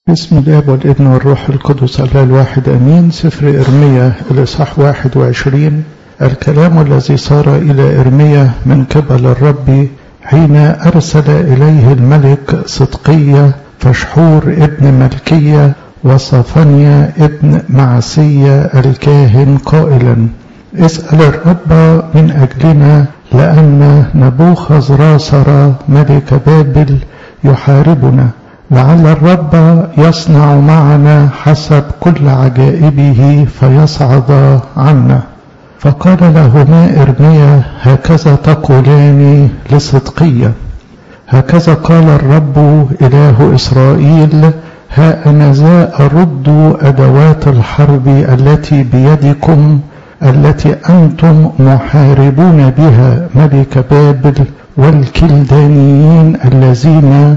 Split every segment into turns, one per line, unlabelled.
بسم الله والابن والروح القدس الله الواحد امين سفر ارميا الاصحاح 21 الكلام الذي صار الى ارميا من قبل الرب حين ارسل اليه الملك صدقية فشحور ابن ملكية وصفنيا ابن معسية الكاهن قائلا اسأل الرب من أجلنا لأن نبوخذ راسر ملك بابل يحاربنا لعل الرب يصنع معنا حسب كل عجائبه فيصعد عنا فقال لهما إرميا هكذا تقولان لصدقية هكذا قال الرب إله إسرائيل ها أنا ذا أرد أدوات الحرب التي بيدكم التي أنتم محاربون بها ملك بابل والكلدانيين الذين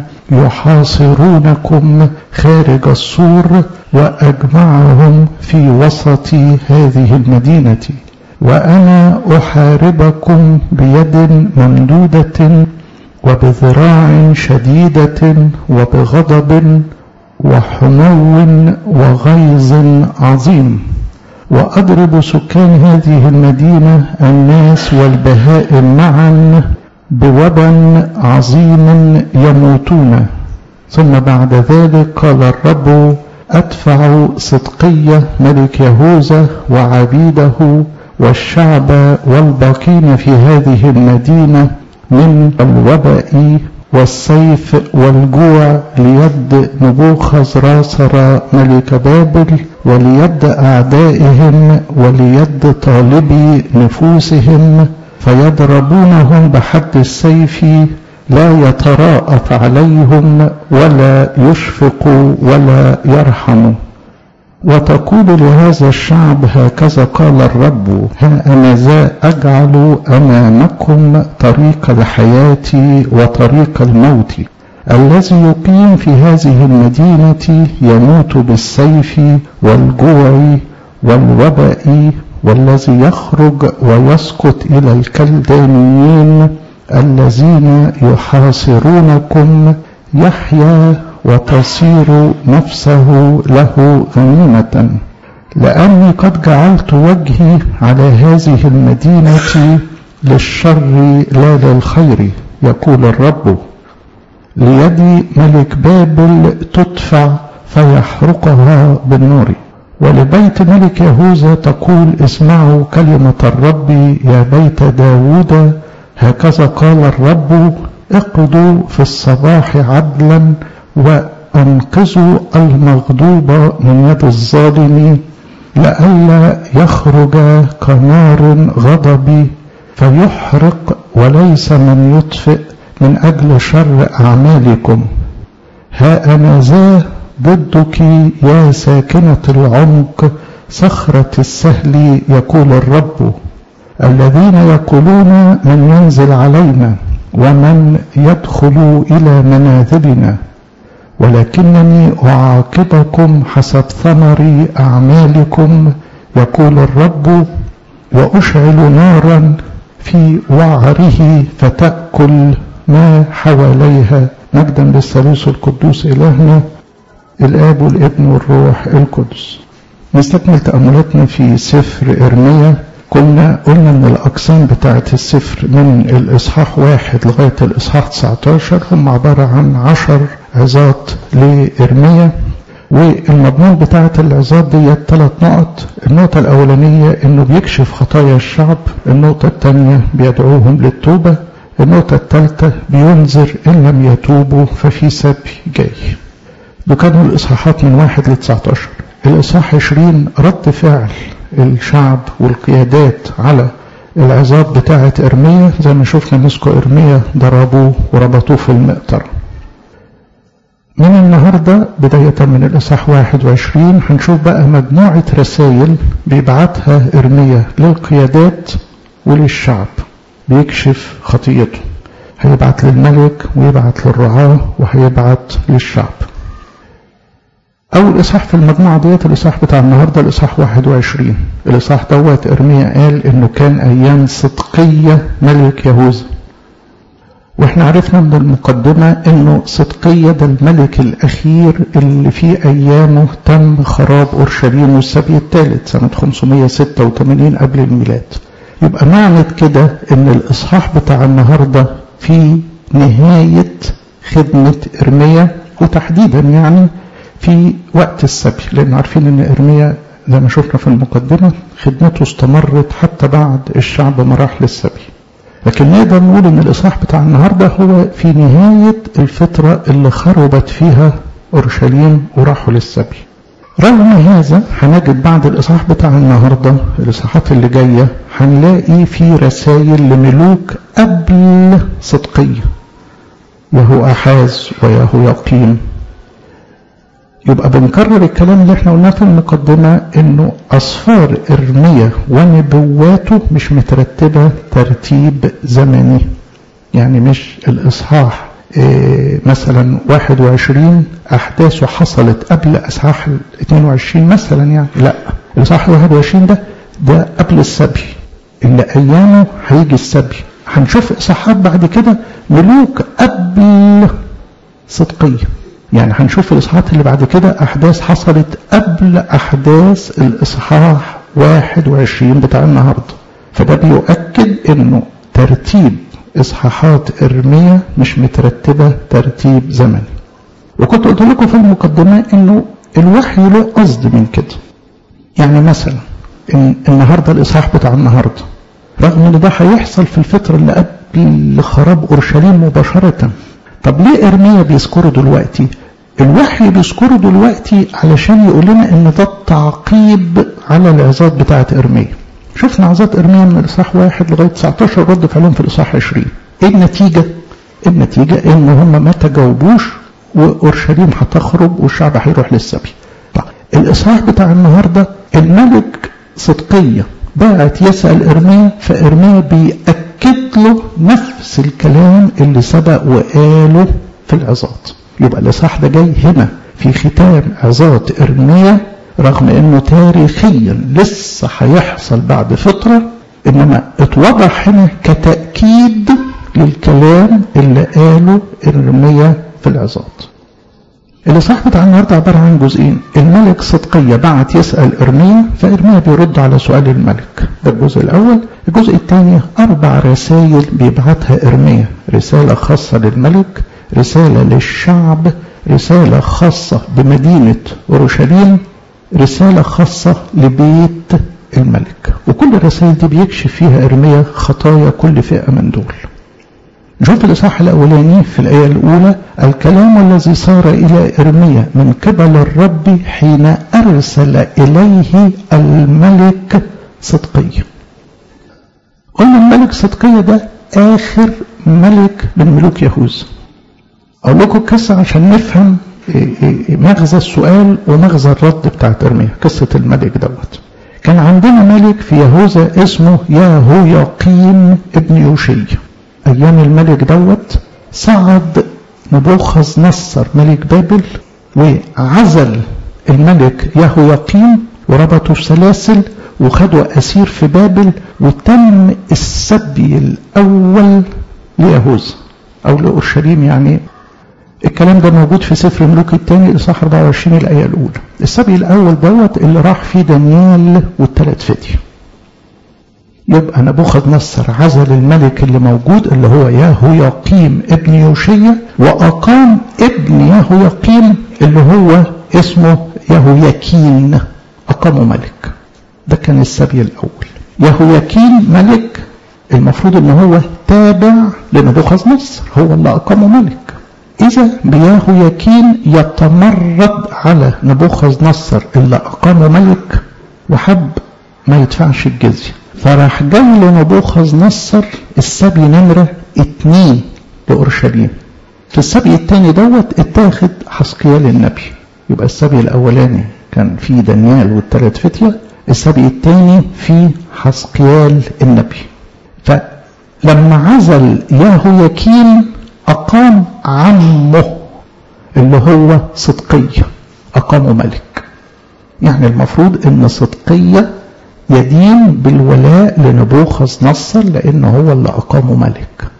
يحاصرونكم خارج السور وأجمعهم في وسط هذه المدينة وأنا أحاربكم بيد ممدودة وبذراع شديدة وبغضب وحمو وغيظ عظيم وأضرب سكان هذه المدينة الناس والبهائم معا بوبا عظيم يموتون ثم بعد ذلك قال الرب أدفع صدقية ملك يهوذا وعبيده والشعب والباقين في هذه المدينة من الوباء والسيف والجوع ليد نبوخذ راسر ملك بابل وليد أعدائهم وليد طالبي نفوسهم فيضربونهم بحد السيف لا يتراءف عليهم ولا يشفق ولا يرحم وتقول لهذا الشعب هكذا قال الرب ها أنا ذا أجعل أمامكم طريق الحياة وطريق الموت الذي يقيم في هذه المدينة يموت بالسيف والجوع والوباء والذي يخرج ويسقط إلى الكلدانيين الذين يحاصرونكم يحيا وتصير نفسه له غنيمة لأني قد جعلت وجهي على هذه المدينة للشر لا للخير يقول الرب ليدي ملك بابل تدفع فيحرقها بالنار ولبيت ملك يهوذا تقول اسمعوا كلمة الرب يا بيت داود هكذا قال الرب اقضوا في الصباح عدلا وانقذوا المغضوب من يد الظالم لئلا يخرج كنار غضبي فيحرق وليس من يطفئ من أجل شر أعمالكم ها أنا ذا ضدك يا ساكنة العمق صخرة السهل يقول الرب الذين يقولون من ينزل علينا ومن يدخل إلى منازلنا ولكنني أعاقبكم حسب ثمر أعمالكم يقول الرب وأشعل نارا في وعره فتأكل ما حواليها مجدا للثالوث القدوس إلهنا الآب والابن والروح القدس نستكمل تأملاتنا في سفر إرميا كنا قلنا ان الأقسام بتاعة السفر من الإصحاح واحد لغاية الإصحاح 19 هم عبارة عن عشر عظات لإرميا والمضمون بتاعة العظات دي ثلاث نقط النقطة الأولانية إنه بيكشف خطايا الشعب النقطة الثانية بيدعوهم للتوبة النقطة الثالثة بينذر إن لم يتوبوا ففي سبي جاي دول كانوا الإصحاحات من واحد ل 19 الإصحاح 20 رد فعل الشعب والقيادات على العظات بتاعة إرميا زي ما شفنا مسكوا إرميا ضربوه وربطوه في المقطر من النهاردة بداية من الإصحاح 21 هنشوف بقى مجموعة رسائل بيبعتها إرميا للقيادات وللشعب بيكشف خطيته هيبعت للملك ويبعت للرعاة وهيبعت للشعب أول إصحاح في المجموعة ديت الإصحاح بتاع النهاردة الإصحاح 21 الإصحاح دوت إرميا قال إنه كان أيام صدقية ملك يهوذا واحنا عرفنا من المقدمة انه صدقية ده الملك الاخير اللي في ايامه تم خراب اورشليم والسبي الثالث سنة 586 قبل الميلاد يبقى معنى كده ان الاصحاح بتاع النهاردة في نهاية خدمة ارميا وتحديدا يعني في وقت السبي لان عارفين ان ارميا زي ما شفنا في المقدمة خدمته استمرت حتى بعد الشعب ما راح للسبي لكن نقدر نقول ان الاصحاح بتاع النهارده هو في نهايه الفتره اللي خربت فيها اورشليم وراحوا للسبي. رغم هذا هنجد بعد الاصحاح بتاع النهارده الاصحاحات اللي جايه هنلاقي في رسائل لملوك قبل صدقيه. يهو احاز ويهو يقيم يبقى بنكرر الكلام اللي احنا قلناه في المقدمة انه اصفار ارميا ونبواته مش مترتبة ترتيب زمني يعني مش الاصحاح اه مثلا 21 احداثه حصلت قبل اصحاح 22 مثلا يعني لا الاصحاح 21 ده ده قبل السبي اللي ايامه هيجي السبي هنشوف اصحاحات بعد كده ملوك قبل صدقيه يعني هنشوف الإصحاحات اللي بعد كده أحداث حصلت قبل أحداث الإصحاح 21 بتاع النهاردة فده بيؤكد إنه ترتيب إصحاحات إرميا مش مترتبة ترتيب زمني وكنت قلت لكم في المقدمة إنه الوحي له قصد من كده يعني مثلا إن النهاردة الإصحاح بتاع النهاردة رغم إن ده هيحصل في الفترة اللي قبل خراب أورشليم مباشرة طب ليه ارميا بيذكره دلوقتي الوحي بيذكره دلوقتي علشان يقول لنا ان ده التعقيب على العظات بتاعه ارميا شفنا عظات ارميا من الاصحاح واحد لغايه 19 رد فعلهم في الاصحاح 20 ايه النتيجه النتيجه ان هم ما تجاوبوش واورشليم هتخرب والشعب هيروح للسبي طب الاصحاح بتاع النهارده الملك صدقيه بعت يسال ارميا فارميا بيأكد أكد له نفس الكلام اللي سبق وقاله في العظات يبقى الإصحاح ده جاي هنا في ختام عظات إرميا رغم إنه تاريخيا لسه هيحصل بعد فترة إنما اتوضح هنا كتأكيد للكلام اللي قاله إرميا في العظات الإصحاح بتاع النهارده عبارة عن جزئين الملك صدقية بعت يسأل إرميا فإرميا بيرد على سؤال الملك ده الجزء الأول الجزء الثاني أربع رسائل بيبعتها إرميا رسالة خاصة للملك رسالة للشعب رسالة خاصة بمدينة أورشليم رسالة خاصة لبيت الملك وكل الرسائل دي بيكشف فيها إرميا خطايا كل فئة من دول نشوف الإصحاح الأولاني في الآية الأولى الكلام الذي صار إلى إرميا من قبل الرب حين أرسل إليه الملك صدقية قلنا الملك صدقية ده آخر ملك من ملوك يهوذا أقول لكم قصة عشان نفهم مغزى السؤال ومغزى الرد بتاعت إرميا قصة الملك دوت كان عندنا ملك في يهوذا اسمه ياهو يقيم ابن يوشي أيام الملك دوت صعد نبوخذ نصر ملك بابل وعزل الملك ياهو يقيم وربطه في سلاسل وخدوا أسير في بابل وتم السبي الأول ليهوذا أو لأورشليم يعني الكلام ده موجود في سفر ملوك الثاني الاصحاح 24 الايه الاولى السبي الاول دوت اللي راح فيه دانيال والثلاث فتيه يبقى نبوخذ نصر عزل الملك اللي موجود اللي هو ياهو يقيم ابن يوشية وأقام ابن ياهو يقيم اللي هو اسمه ياهو يكين أقامه ملك ده كان السبي الأول ياهو يكين ملك المفروض ان هو تابع لنبوخذ نصر هو اللي أقامه ملك إذا بياهو يكين يتمرد على نبوخذ نصر اللي أقامه ملك وحب ما يدفعش الجزية فراح جاي لنبوخذ نصر السبي نمرة اتنين لأورشليم في السبي التاني دوت اتاخد حسقيال النبي يبقى السبي الأولاني كان في دانيال والتلات فتية السبي التاني في حسقيال النبي فلما عزل ياهو يكين أقام عمه اللي هو صدقية أقامه ملك يعني المفروض ان صدقية يدين بالولاء لنبوخذ نصر لان هو اللي اقامه ملك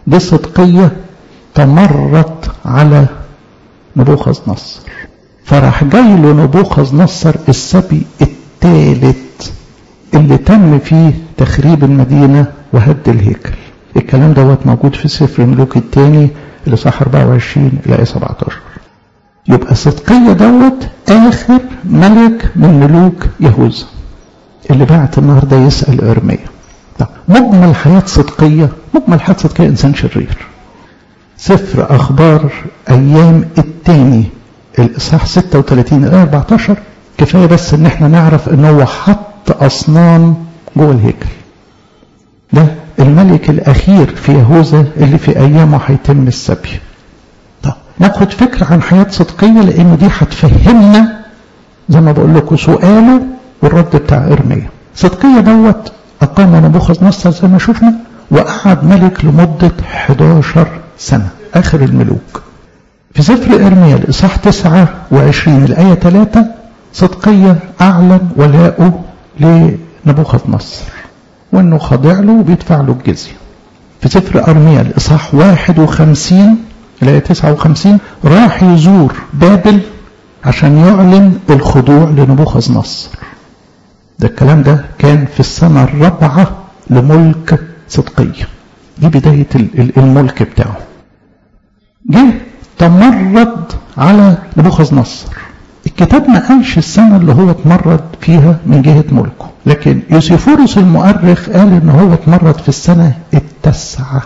دي صدقية تمرت على نبوخذ نصر فراح جاي له نبوخذ نصر السبي الثالث اللي تم فيه تخريب المدينة وهد الهيكل الكلام دوت موجود في سفر ملوك الثاني اللي صح 24 إلى 17 يبقى صدقية دوت آخر ملك من ملوك يهوذا اللي بعت النهارده يسأل إرميا طب مجمل حياة صدقية مجمل حياة صدقية إنسان شرير سفر أخبار أيام الثاني الإصحاح 36 إلى 14 كفاية بس إن إحنا نعرف إن هو حط أصنام جوه الهيكل ده الملك الأخير في يهوذا اللي في أيامه هيتم السبي طب ناخد فكرة عن حياة صدقية لأنه دي هتفهمنا زي ما بقول لكم سؤاله والرد بتاع إرميا صدقية دوت أقام نبوخذ نصر زي ما شفنا وقعد ملك لمدة 11 سنة آخر الملوك في سفر إرميا الإصحاح 29 الآية 3 صدقية أعلن ولاؤه لنبوخذ نصر وأنه خاضع له وبيدفع له الجزية في سفر أرميا الإصحاح 51 الآية 59 راح يزور بابل عشان يعلن الخضوع لنبوخذ نصر ده الكلام ده كان في السنة الرابعة لملك صدقية دي بداية الملك بتاعه جه تمرد على نبوخذ نصر الكتاب ما قالش السنة اللي هو اتمرد فيها من جهة ملكه لكن يوسيفورس المؤرخ قال ان هو اتمرد في السنة التاسعة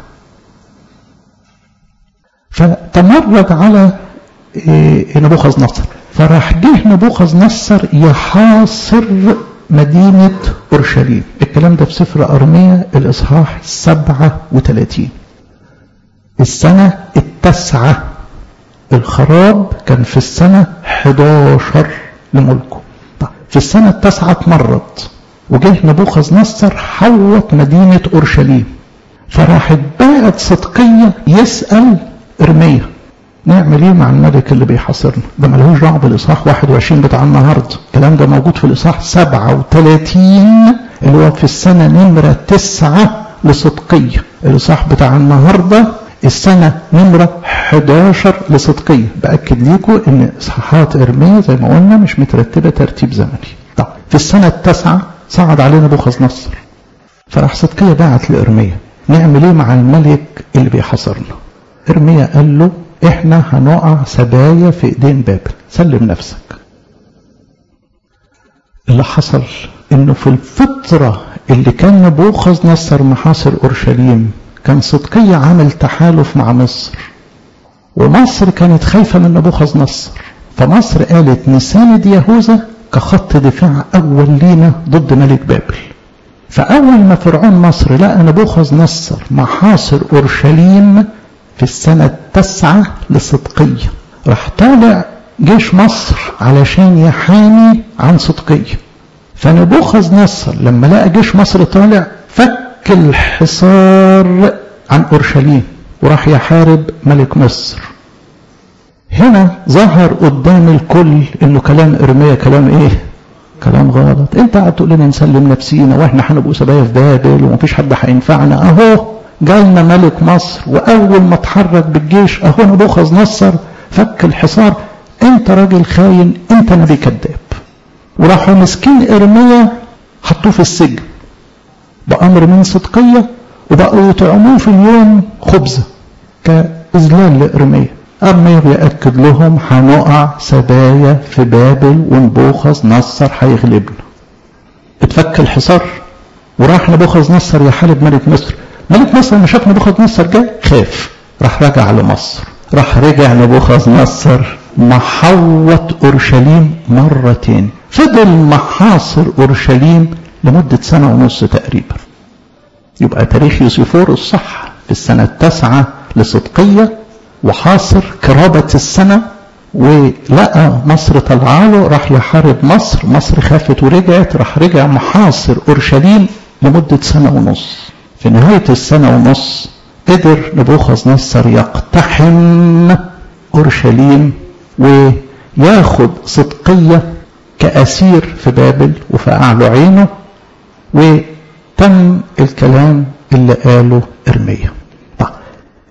فتمرد على نبوخذ نصر فراح جه نبوخذ نصر يحاصر مدينة أورشليم الكلام ده في سفر أرمية الإصحاح 37 السنة التاسعة الخراب كان في السنة 11 لملكه في السنة التاسعة اتمرد وجه نبوخذ نصر حوط مدينة أورشليم فراحت باعت صدقية يسأل إرميا نعمل ايه مع الملك اللي بيحاصرنا ده ملهوش دعوه بالاصحاح 21 بتاع النهارده الكلام ده موجود في الاصحاح 37 اللي هو في السنه نمره 9 لصدقيه الاصحاح بتاع النهارده السنه نمره 11 لصدقيه باكد لكم ان اصحاحات ارميا زي ما قلنا مش مترتبه ترتيب زمني طب في السنه التاسعه صعد علينا بوخذ نصر فراح صدقيه بعت لارميا نعمل ايه مع الملك اللي بيحاصرنا ارميا قال له احنا هنقع سبايا في ايدين بابل سلم نفسك اللي حصل انه في الفترة اللي كان نبوخذ نصر محاصر اورشليم كان صدقية عامل تحالف مع مصر ومصر كانت خايفة من نبوخذ نصر فمصر قالت نساند يهوذا كخط دفاع اول لينا ضد ملك بابل فاول ما فرعون مصر لقى نبوخذ نصر محاصر اورشليم في السنة التاسعة لصدقية راح طالع جيش مصر علشان يحامي عن صدقية فنبوخذ نصر لما لقى جيش مصر طالع فك الحصار عن أورشليم وراح يحارب ملك مصر هنا ظهر قدام الكل انه كلام ارميا كلام ايه كلام غلط انت قاعد تقول لنا نسلم نفسينا واحنا هنبقوا سبايا في بابل ومفيش حد هينفعنا اهو جالنا ملك مصر واول ما اتحرك بالجيش اهو نبوخذ نصر فك الحصار انت راجل خاين انت نبي كذاب وراحوا مسكين ارميا حطوه في السجن بامر من صدقيه وبقوا يطعموه في اليوم خبزه كاذلال لارميا ارميا بياكد لهم هنقع سبايا في بابل ونبوخذ نصر هيغلبنا اتفك الحصار وراح نبوخذ نصر يحارب ملك مصر ملك مصر لما شاف نبوخذ نصر جاي خاف راح رجع لمصر راح رجع نبوخذ نصر محوط اورشليم مرتين فضل محاصر اورشليم لمده سنه ونص تقريبا يبقى تاريخ يوسفور الصح في السنه التاسعه لصدقيه وحاصر قرابه السنه ولقى مصر طلعاله راح يحارب مصر مصر خافت ورجعت راح رجع محاصر اورشليم لمده سنه ونص في نهاية السنة ونص قدر نبوخذ نصر يقتحم أورشليم وياخد صدقية كأسير في بابل وفقع له عينه وتم الكلام اللي قاله إرميا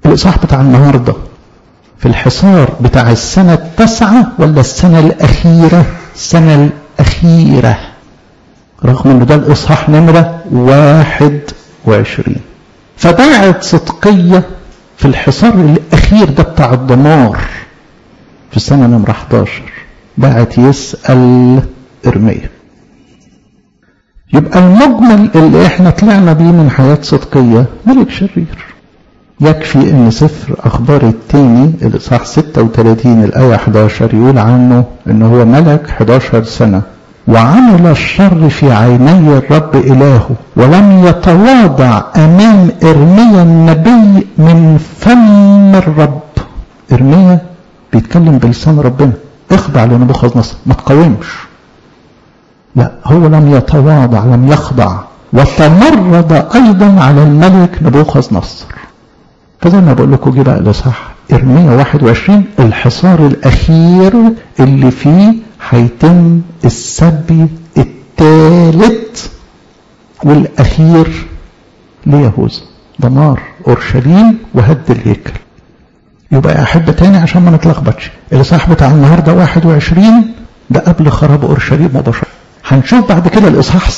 الإصحاح بتاع النهاردة في الحصار بتاع السنة التاسعة ولا السنة الأخيرة السنة الأخيرة رغم أنه ده الإصحاح نمرة واحد وعشرين فبعت صدقية في الحصار الأخير ده بتاع الدمار في السنة نمرة 11 بعت يسأل إرميا يبقى المجمل اللي احنا طلعنا بيه من حياة صدقية ملك شرير يكفي ان سفر اخبار التاني الاصحاح 36 الايه 11 يقول عنه ان هو ملك 11 سنه وعمل الشر في عيني الرب الهه ولم يتواضع امام ارميا النبي من فم الرب ارميا بيتكلم بلسان ربنا اخضع لنبوخذ نصر ما تقاومش لا هو لم يتواضع لم يخضع وتمرد ايضا على الملك نبوخذ نصر فزي ما بقول لكم جه بقى الاصحاح ارميا 21 الحصار الاخير اللي فيه هيتم السبي الثالث والاخير ليهوذا دمار اورشليم وهد الهيكل يبقى يا احبه تاني عشان ما نتلخبطش الاصحاح بتاع النهارده 21 ده قبل خراب اورشليم مباشره هنشوف بعد كده الاصحاح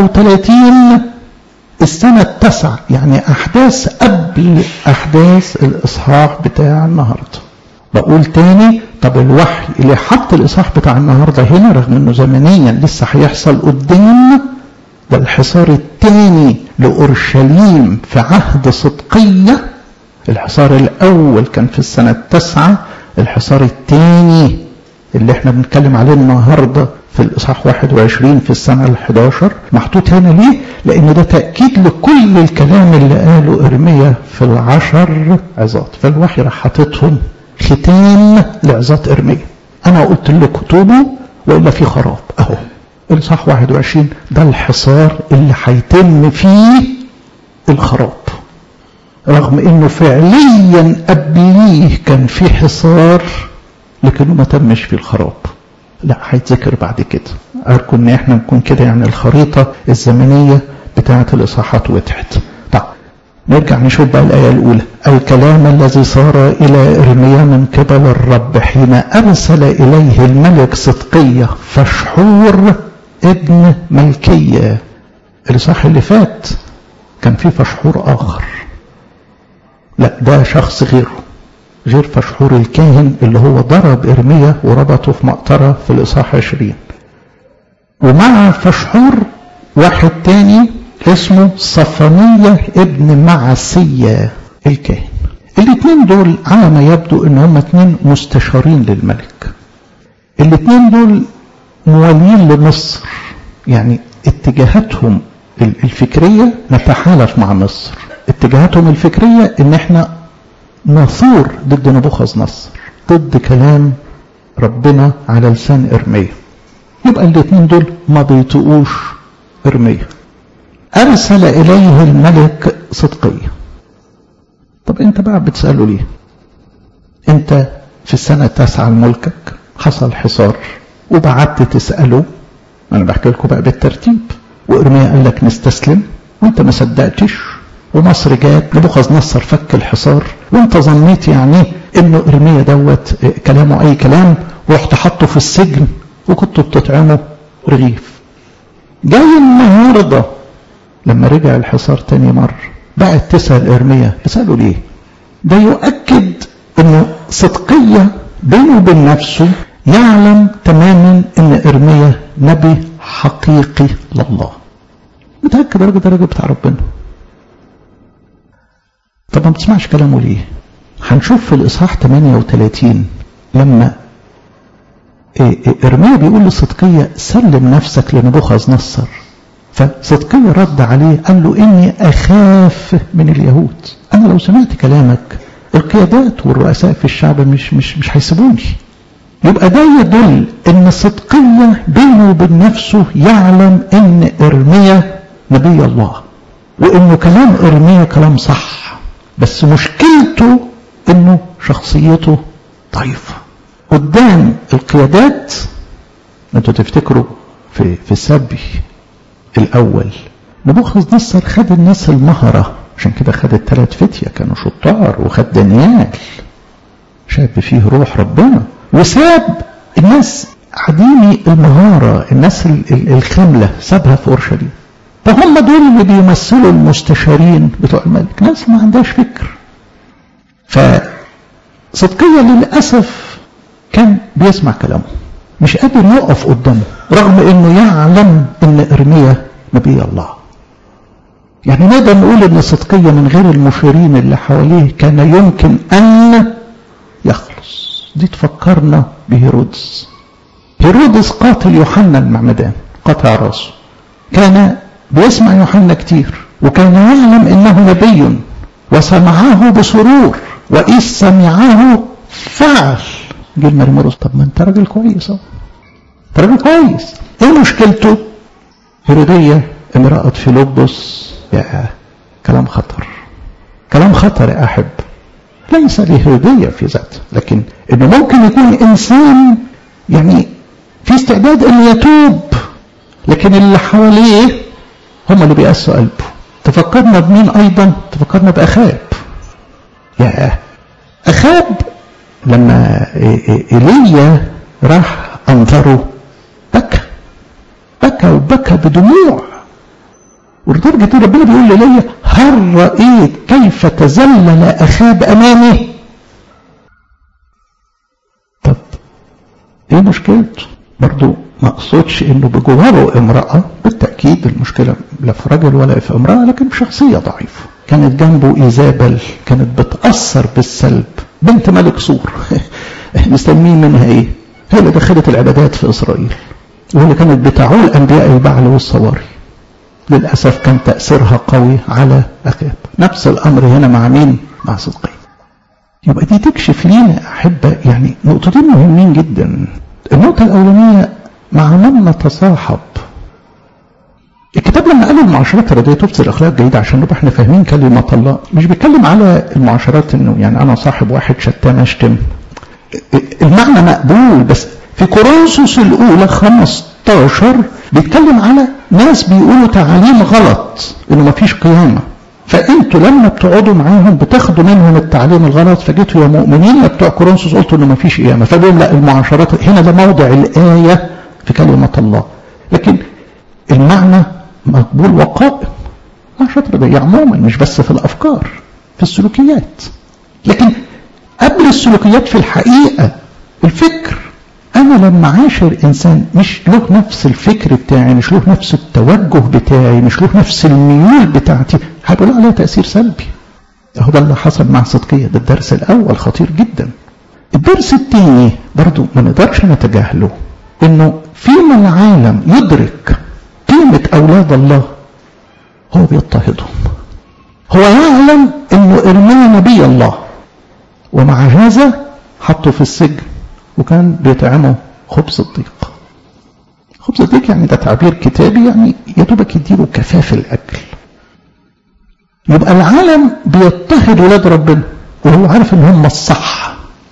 37 السنة التاسعة يعني أحداث قبل أحداث الإصحاح بتاع النهاردة بقول تاني طب الوحي اللي حط الإصحاح بتاع النهاردة هنا رغم أنه زمنيا لسه هيحصل قدام ده الحصار الثاني لأورشليم في عهد صدقية الحصار الأول كان في السنة التاسعة الحصار الثاني اللي احنا بنتكلم عليه النهارده في الإصحاح 21 في السنة ال 11 محطوط هنا ليه؟ لأن ده تأكيد لكل الكلام اللي قاله إرميا في العشر عظات فالوحي راح حاططهم ختام لعظات إرميا أنا قلت لكم توبوا وإلا في خراب أهو الإصحاح 21 ده الحصار اللي هيتم فيه الخراب رغم انه فعليا قبليه كان في حصار لكنه ما تمش في الخراب لا هيتذكر بعد كده أرجو ان احنا نكون كده يعني الخريطة الزمنية بتاعة الإصحاحات وضحت طب نرجع نشوف بقى الآية الأولى الكلام الذي صار إلى إرميا من قبل الرب حين أرسل إليه الملك صدقية فشحور ابن ملكية الإصحاح اللي فات كان في فشحور آخر لا ده شخص غيره غير فشحور الكاهن اللي هو ضرب إرميا وربطه في مقطرة في الإصحاح 20 ومع فشحور واحد تاني اسمه صفانية ابن معسية الكاهن الاثنين دول على ما يبدو ان هم اثنين مستشارين للملك الاثنين دول موالين لمصر يعني اتجاهاتهم الفكرية نتحالف مع مصر اتجاهاتهم الفكرية ان احنا نثور ضد نبوخذ نصر ضد كلام ربنا على لسان ارميا يبقى الاثنين دول ما بيطيقوش ارميا ارسل اليه الملك صدقيه طب انت بقى بتساله ليه انت في السنه التاسعه لملكك حصل حصار وبعت تساله انا بحكي لكم بقى بالترتيب وارميا قال لك نستسلم وانت ما صدقتش ومصر جات نبوخذ نصر فك الحصار وانت ظنيت يعني انه ارميا دوت كلامه اي كلام ورحت حاطه في السجن وكنتوا بتطعموا رغيف جاي النهارده لما رجع الحصار تاني مرة بقت تسأل ارميا تسأله ليه ده يؤكد انه صدقية بينه وبين نفسه يعلم تماما ان ارميا نبي حقيقي لله متأكد الراجل ده راجل بتاع ربنا طب ما بتسمعش كلامه ليه هنشوف في الإصحاح 38 لما إرميا بيقول لصدقية سلم نفسك لنبوخذ نصر فصدقية رد عليه قال له إني أخاف من اليهود أنا لو سمعت كلامك القيادات والرؤساء في الشعب مش مش مش هيسيبوني يبقى ده يدل ان صدقية بينه وبين نفسه يعلم ان ارميا نبي الله وانه كلام ارميا كلام صح بس مشكلته انه شخصيته ضعيفة قدام القيادات انتوا تفتكروا في في السبي الاول نبوخذ نصر خد الناس المهرة عشان كده خد الثلاث فتية كانوا شطار وخد دانيال شاب فيه روح ربنا وساب الناس عديمي المهارة الناس الخملة سابها في أورشليم فهم دول اللي بيمثلوا المستشارين بتوع الملك ناس ما عندهاش فكر فصدقية للأسف كان بيسمع كلامه مش قادر يقف قدامه رغم انه يعلم ان ارميا نبي الله يعني نقدر نقول ان صدقية من غير المشيرين اللي حواليه كان يمكن ان يخلص دي تفكرنا بهيرودس هيرودس قاتل يوحنا المعمدان قطع راسه كان بيسمع يوحنا كتير وكان يعلم انه نبي وسمعه بسرور واذ سمعه فعل جه مرمرس طب ما انت راجل كويس اهو انت راجل كويس ايه مشكلته هيرودية امرأة فيلبس يا كلام خطر كلام خطر يا أحب ليس لهيرودية في ذاته لكن انه ممكن يكون انسان يعني في استعداد انه يتوب لكن اللي حواليه هم اللي بيأسوا قلبه تفكرنا بمين ايضا تفكرنا باخاب يا اخاب لما ايليا راح انظره بكى بكى وبكى بدموع ولدرجة ان ربنا بيقول لإيليا هل رأيت كيف تذلل أخاب أمامي؟ طب ايه مشكلته؟ برضو ما اقصدش انه بجواره امرأة بالتأكيد المشكلة لا في رجل ولا في امرأة لكن في شخصية ضعيفة كانت جنبه ايزابل كانت بتأثر بالسلب بنت ملك سور مستنيين منها ايه هي اللي دخلت العبادات في اسرائيل وهي اللي كانت بتعول انبياء البعل والصواري للأسف كان تأثيرها قوي على أخاب نفس الأمر هنا مع مين مع صدقين يبقى دي تكشف لينا أحبة يعني نقطتين مهمين جدا النقطة الأولانية مع من نتصاحب الكتاب لما قال المعاشرات الرديئة تفسر الأخلاق الجيدة عشان نبقى احنا فاهمين كلمة الله مش بيتكلم على المعاشرات انه يعني أنا صاحب واحد شتام أشتم المعنى مقبول بس في كورنثوس الأولى 15 بيتكلم على ناس بيقولوا تعاليم غلط انه ما فيش قيامة فانتوا لما بتقعدوا معاهم بتاخدوا منهم التعليم الغلط فجيتوا يا مؤمنين يا بتوع كورنثوس قلتوا انه ما فيش قيامة فبيقول لا المعاشرات هنا ده موضع الآية في كلمة الله لكن المعنى مقبول وقائم معاشرات رضية عموما مش بس في الأفكار في السلوكيات لكن قبل السلوكيات في الحقيقة الفكر أنا لما عاشر إنسان مش له نفس الفكر بتاعي مش له نفس التوجه بتاعي مش له نفس الميول بتاعتي هيبقى عليه تأثير سلبي أهو ده اللي حصل مع صدقية ده الدرس الأول خطير جدا الدرس الثاني برضو ما نقدرش نتجاهله إنه فيما العالم يدرك قيمة أولاد الله هو بيضطهدهم هو يعلم إنه إرميا نبي الله ومع هذا حطه في السجن وكان بيطعمه خبز الضيق خبز الضيق يعني ده تعبير كتابي يعني يا دوبك يديله كفاف الاكل يبقى العالم بيضطهد ولاد ربنا وهو عارف ان هم الصح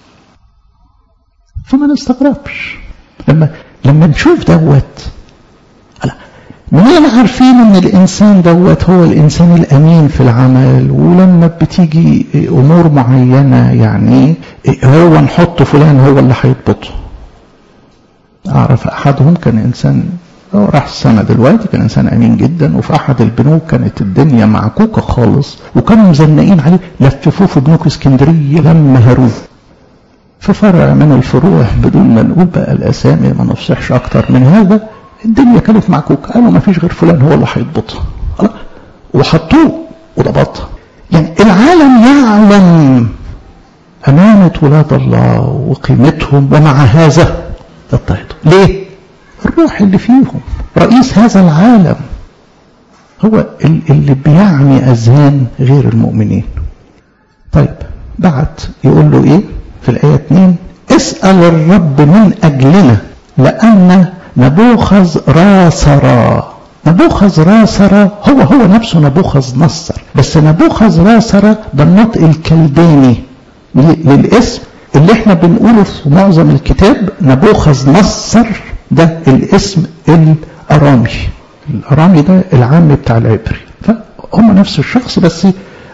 فما نستغربش لما لما نشوف دوت منين عارفين ان الانسان دوت هو الانسان الامين في العمل ولما بتيجي امور معينه يعني هو نحط فلان هو اللي هيضبطه اعرف احدهم كان انسان هو راح السنه دلوقتي كان انسان امين جدا وفي احد البنوك كانت الدنيا معكوكه خالص وكانوا مزنقين عليه لففوه في بنوك اسكندريه لما هروه في فرع من الفروع بدون ما نقول بقى الاسامي ما نفصحش اكتر من هذا الدنيا كانت معكوكة قالوا ما فيش غير فلان هو اللي هيضبطها وحطوه وضبطها يعني العالم يعلم أمانة ولاد الله وقيمتهم ومع هذا يضطهدوا ليه؟ الروح اللي فيهم رئيس هذا العالم هو اللي بيعمي أذهان غير المؤمنين طيب بعد يقول له إيه في الآية 2 اسأل الرب من أجلنا لأن نبوخذ راسرا نبوخذ راسرا هو هو نفسه نبوخذ نصر بس نبوخذ راسرا ده النطق الكلداني للاسم اللي احنا بنقوله في معظم الكتاب نبوخذ نصر ده الاسم الارامي الارامي ده العام بتاع العبري فهم نفس الشخص بس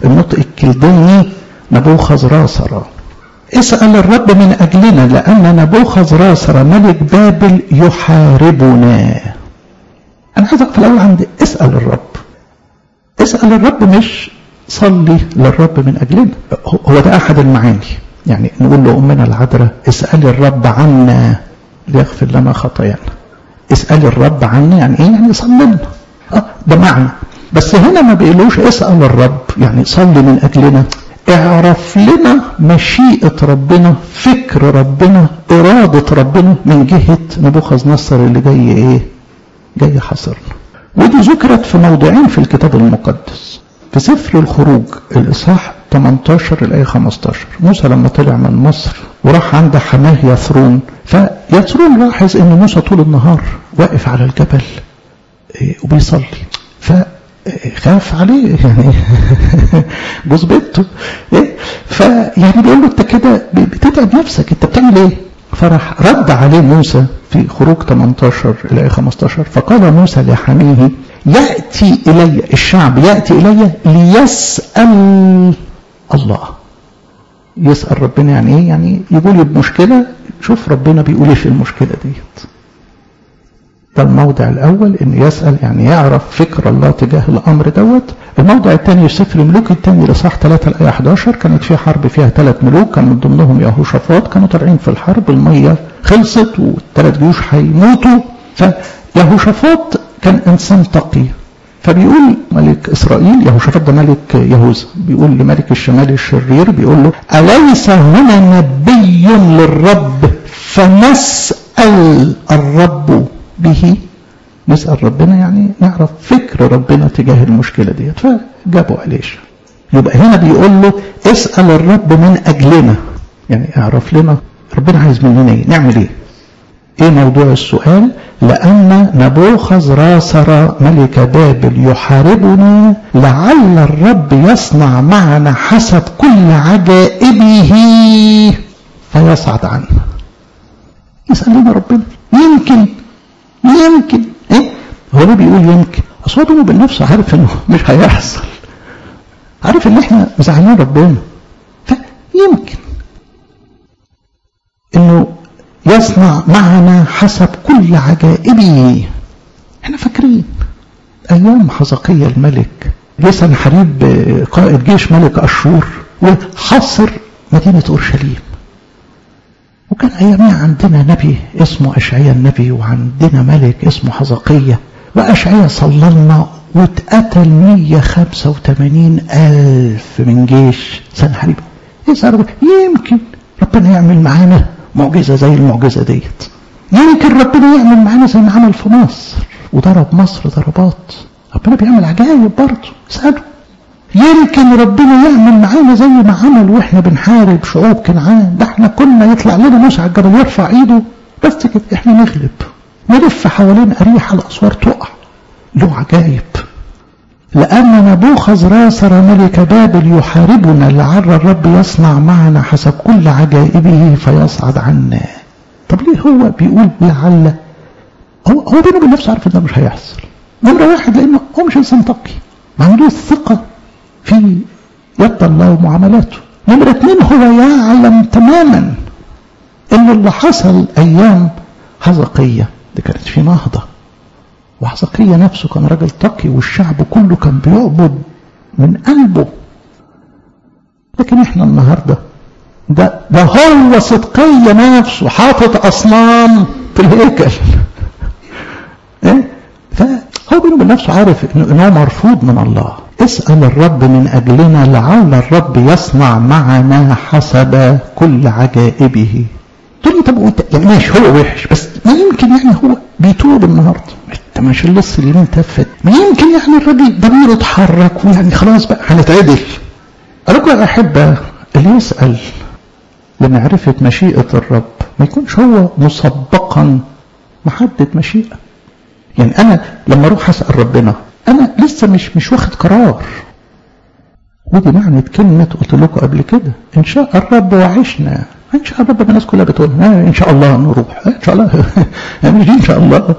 النطق الكلداني نبوخذ راسر اسأل الرب من أجلنا لأن نبوخذ راسر ملك بابل يحاربنا أنا عايز أقف الأول عند اسأل الرب اسأل الرب مش صلي للرب من أجلنا هو ده أحد المعاني يعني نقول لأمنا العذراء اسألي الرب عنا ليغفر لنا خطايانا اسألي الرب عنا يعني ايه يعني صلي لنا اه ده معنى بس هنا ما بيقولوش اسأل الرب يعني صلي من أجلنا اعرف لنا مشيئة ربنا فكر ربنا إرادة ربنا من جهة نبوخذ نصر اللي جاي ايه جاي حصرنا ودي ذكرت في موضعين في الكتاب المقدس في سفر الخروج الإصحاح 18 الآية 15 موسى لما طلع من مصر وراح عند حماه يثرون فيثرون لاحظ ان موسى طول النهار واقف على الجبل وبيصلي فخاف عليه يعني جوز بنته فيعني بيقول له انت كده بتتعب نفسك انت بتعمل ايه فراح رد عليه موسى في خروج 18 الى 15 فقال موسى لحميه ياتي الي الشعب ياتي الي ليسال الله يسال ربنا يعني ايه يعني يقول لي بمشكله شوف ربنا بيقول ايه في المشكله ديت ده الموضع الاول ان يسال يعني يعرف فكر الله تجاه الامر دوت الموضع الثاني سفر الملوك الثاني لصح 3 الايه 11 كانت في حرب فيها ثلاث ملوك كان من ضمنهم يهوشافاط كانوا طالعين في الحرب الميه خلصت والثلاث جيوش هيموتوا فيهوشافاط كان انسان تقي فبيقول ملك اسرائيل يهوشافاط ده ملك يهوذا بيقول لملك الشمال الشرير بيقول له اليس هنا نبي للرب فنسال الرب به نسال ربنا يعني نعرف فكر ربنا تجاه المشكله ديت فجابوا عليش يبقى هنا بيقول له اسال الرب من اجلنا يعني اعرف لنا ربنا عايز مننا ايه نعمل ايه ايه موضوع السؤال لأن نبوخذ راسر ملك بابل يحاربنا لعل الرب يصنع معنا حسب كل عجائبه فيصعد عنا يسأل لنا ربنا يمكن يمكن ايه هو ليه بيقول يمكن اصل هو بالنفس عارف انه مش هيحصل عارف ان احنا مزعلين ربنا فيمكن انه يصنع معنا حسب كل عجائبه احنا فاكرين ايام حزقية الملك جه حريب قائد جيش ملك اشور وحصر مدينة اورشليم وكان ايامها عندنا نبي اسمه اشعيا النبي وعندنا ملك اسمه حزقية واشعيا صلى لنا واتقتل 185 ألف من جيش سنحريب يسأل يمكن ربنا يعمل معانا معجزة زي المعجزة ديت يمكن ربنا يعمل معانا زي ما عمل في مصر وضرب مصر ضربات ربنا بيعمل عجائب برضه اسأله يمكن ربنا يعمل معانا زي ما عمل واحنا بنحارب شعوب كنعان ده احنا كنا يطلع لنا موسى على الجبل يرفع ايده بس كده احنا نغلب نلف حوالين اريحة الاسوار تقع له عجائب لأن نبوخذ راسر ملك بابل يحاربنا لعل الرب يصنع معنا حسب كل عجائبه فيصعد عنا طب ليه هو بيقول لعل هو هو بينه وبين نفسه عارف ان ده مش هيحصل نمرة واحد لأنه هو مش إنسان تقي ما عندوش ثقة في يد الله ومعاملاته نمرة اثنين هو يعلم تماما ان اللي حصل ايام حزقية دي كانت في نهضة وحزقية نفسه كان راجل تقي والشعب كله كان بيعبد من قلبه لكن احنا النهاردة ده, ده هو صدقية نفسه حاطط أصنام في الهيكل ايه فهو بينه وبين نفسه عارف انه إنه مرفوض من الله اسأل الرب من أجلنا لعل الرب يصنع معنا حسب كل عجائبه تقول لي طب وانت يعني ماشي هو وحش بس ما يمكن يعني هو بيتوب النهارده انت مش لسه اليمين تفت ما يمكن يعني الراجل ضميره اتحرك ويعني خلاص بقى هنتعدل أراكم يا أحبة اللي يسأل لمعرفة مشيئة الرب ما يكونش هو مسبقا محدد مشيئة يعني أنا لما أروح أسأل ربنا أنا لسه مش مش واخد قرار ودي معنى كلمة قلت لكم قبل كده إن شاء الرب وعشنا إن شاء الرب الناس كلها بتقول إن شاء الله نروح إن شاء الله مش دي إن شاء الله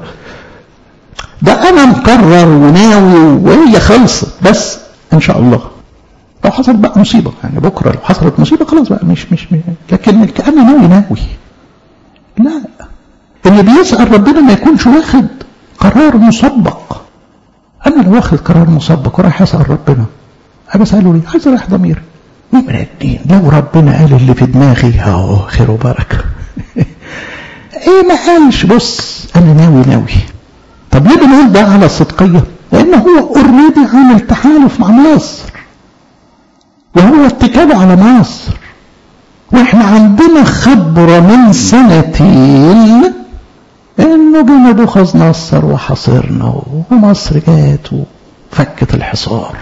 ده أنا مقرر وناوي وهي خلصت بس إن شاء الله لو حصلت بقى مصيبة يعني بكرة لو حصلت مصيبة خلاص بقى مش مش, مش لكن أنا ناوي ناوي لا اللي بيسأل ربنا ما يكونش واخد قرار مسبق أنا لو واخد قرار مسبق ورايح أسأل ربنا أنا بسأله ليه عايز أريح ضميري مين من الدين لو ربنا قال اللي في دماغي اهو خير وبركة ايه ما قالش بص انا ناوي ناوي طب ليه بنقول ده على الصدقية لان هو اوريدي عامل تحالف مع مصر وهو اتكاله على مصر واحنا عندنا خبرة من سنتين انه جه نبوخذ نصر وحاصرنا ومصر جات وفكت الحصار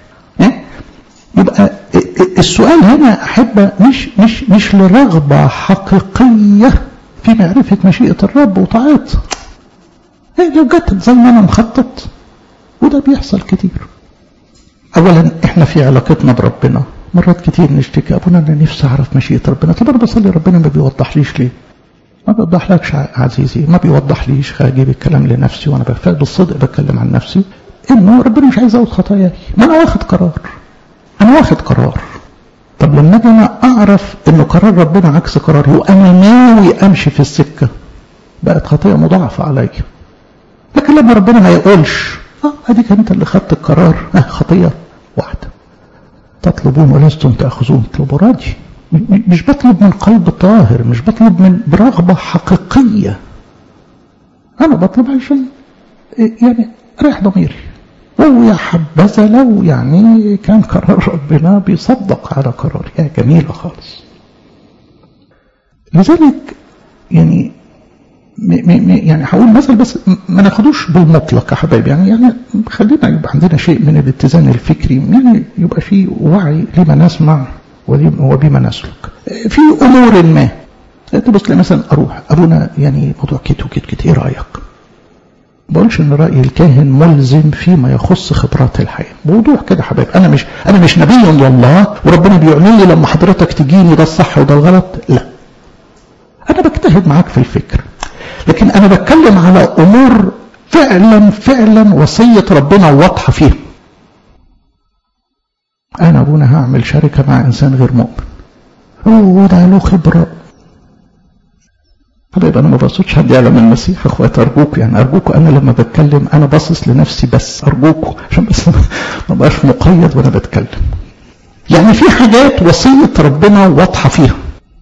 يبقى السؤال هنا أحبة مش مش مش لرغبة حقيقية في معرفة مشيئة الرب وطاعتها هي لو جت زي ما أنا مخطط وده بيحصل كتير أولا إحنا في علاقتنا بربنا مرات كتير نشتكي أبونا أنا نفسي أعرف مشيئة ربنا طب أنا بصلي ربنا ما بيوضحليش ليه ما بيوضحلكش عزيزي ما بيوضحليش هجيب الكلام لنفسي وأنا بالصدق بتكلم عن نفسي إنه ربنا مش عايز أزود خطاياي ما أنا واخد قرار أنا واخد قرار طب لما أجي أنا أعرف إنه قرار ربنا عكس قراري وأنا ناوي أمشي في السكة بقت خطية مضاعفة عليا لكن لما ربنا ما يقولش اه اديك انت اللي خدت القرار اه خطية واحدة تطلبون ولستم تأخذون اطلبوا راجي مش بطلب من قلب طاهر مش بطلب من برغبة حقيقية أنا بطلب عشان يعني ريح ضميري ويا حبذا لو يعني كان قرار ربنا بيصدق على قراري يا جميلة خالص لذلك يعني م م يعني هقول مثل بس ما ناخدوش بالمطلق يا حبايبي يعني يعني خلينا يبقى عندنا شيء من الاتزان الفكري يعني يبقى في وعي لما نسمع وبما نسلك في امور ما تبص لي مثلا اروح ابونا يعني موضوع كت وكت كت ايه رايك؟ بقولش ان راي الكاهن ملزم فيما يخص خبرات الحياه بوضوح كده حبايب انا مش انا مش نبي لله وربنا بيعلن لي لما حضرتك تجيني ده الصح وده الغلط لا انا بجتهد معاك في الفكر لكن انا بتكلم على امور فعلا فعلا وصيه ربنا واضحه فيها انا ابونا هعمل شركه مع انسان غير مؤمن هو ده له خبره حبايب انا ما بقصدش حد يعلم المسيح اخوات ارجوكم يعني ارجوكم انا لما بتكلم انا باصص لنفسي بس ارجوكم عشان بس ما بقاش مقيد وانا بتكلم يعني في حاجات وصيه ربنا واضحه فيها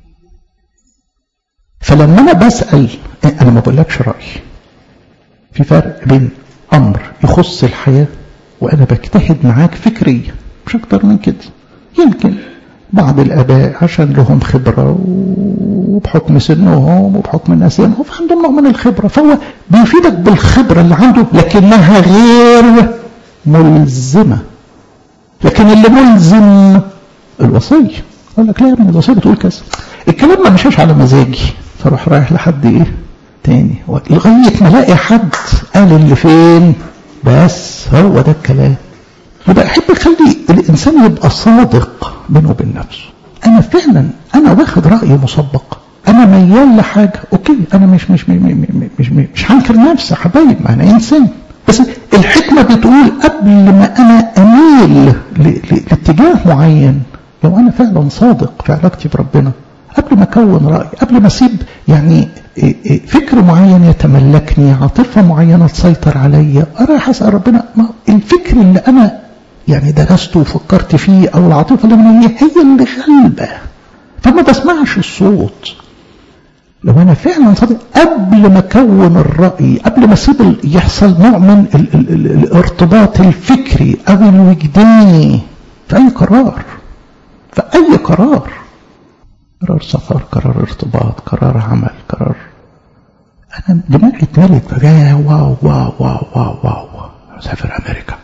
فلما انا بسال انا ما بقولكش رايي في فرق بين امر يخص الحياه وانا بجتهد معاك فكريا مش اكتر من كده يمكن بعض الاباء عشان لهم خبره وبحكم سنهم وبحكم نسيانهم فعندهم نوع من الخبره فهو بيفيدك بالخبره اللي عنده لكنها غير ملزمه لكن اللي ملزم الوصيه يقول لك لا يا ابني الوصيه بتقول كذا الكلام ما مشاش على مزاجي فاروح رايح لحد ايه تاني لغايه ما الاقي حد قال اللي فين بس هو ده الكلام يبقى احب اخلي الانسان يبقى صادق بينه وبين نفسه انا فعلا انا واخد راي مسبق انا ميال لحاجه اوكي انا مش مش مش مش, مش, مش, مش هنكر نفسي حبايب ما انا انسان بس الحكمه بتقول قبل ما انا اميل لاتجاه معين لو انا فعلا صادق في علاقتي بربنا قبل ما اكون راي قبل ما اسيب يعني فكر معين يتملكني عاطفه معينه تسيطر عليا اروح اسال ربنا ما الفكر اللي انا يعني درسته وفكرت فيه او العاطفه اللي مني هي اللي غالبه فما بسمعش الصوت لو انا فعلا صادق قبل ما اكون الراي قبل ما اسيب يحصل نوع من ال ال ال الارتباط الفكري او الوجداني في اي قرار في اي قرار قرار سفر قرار ارتباط قرار عمل قرار انا دماغي اتملت بقى واو واو واو واو واو مسافر امريكا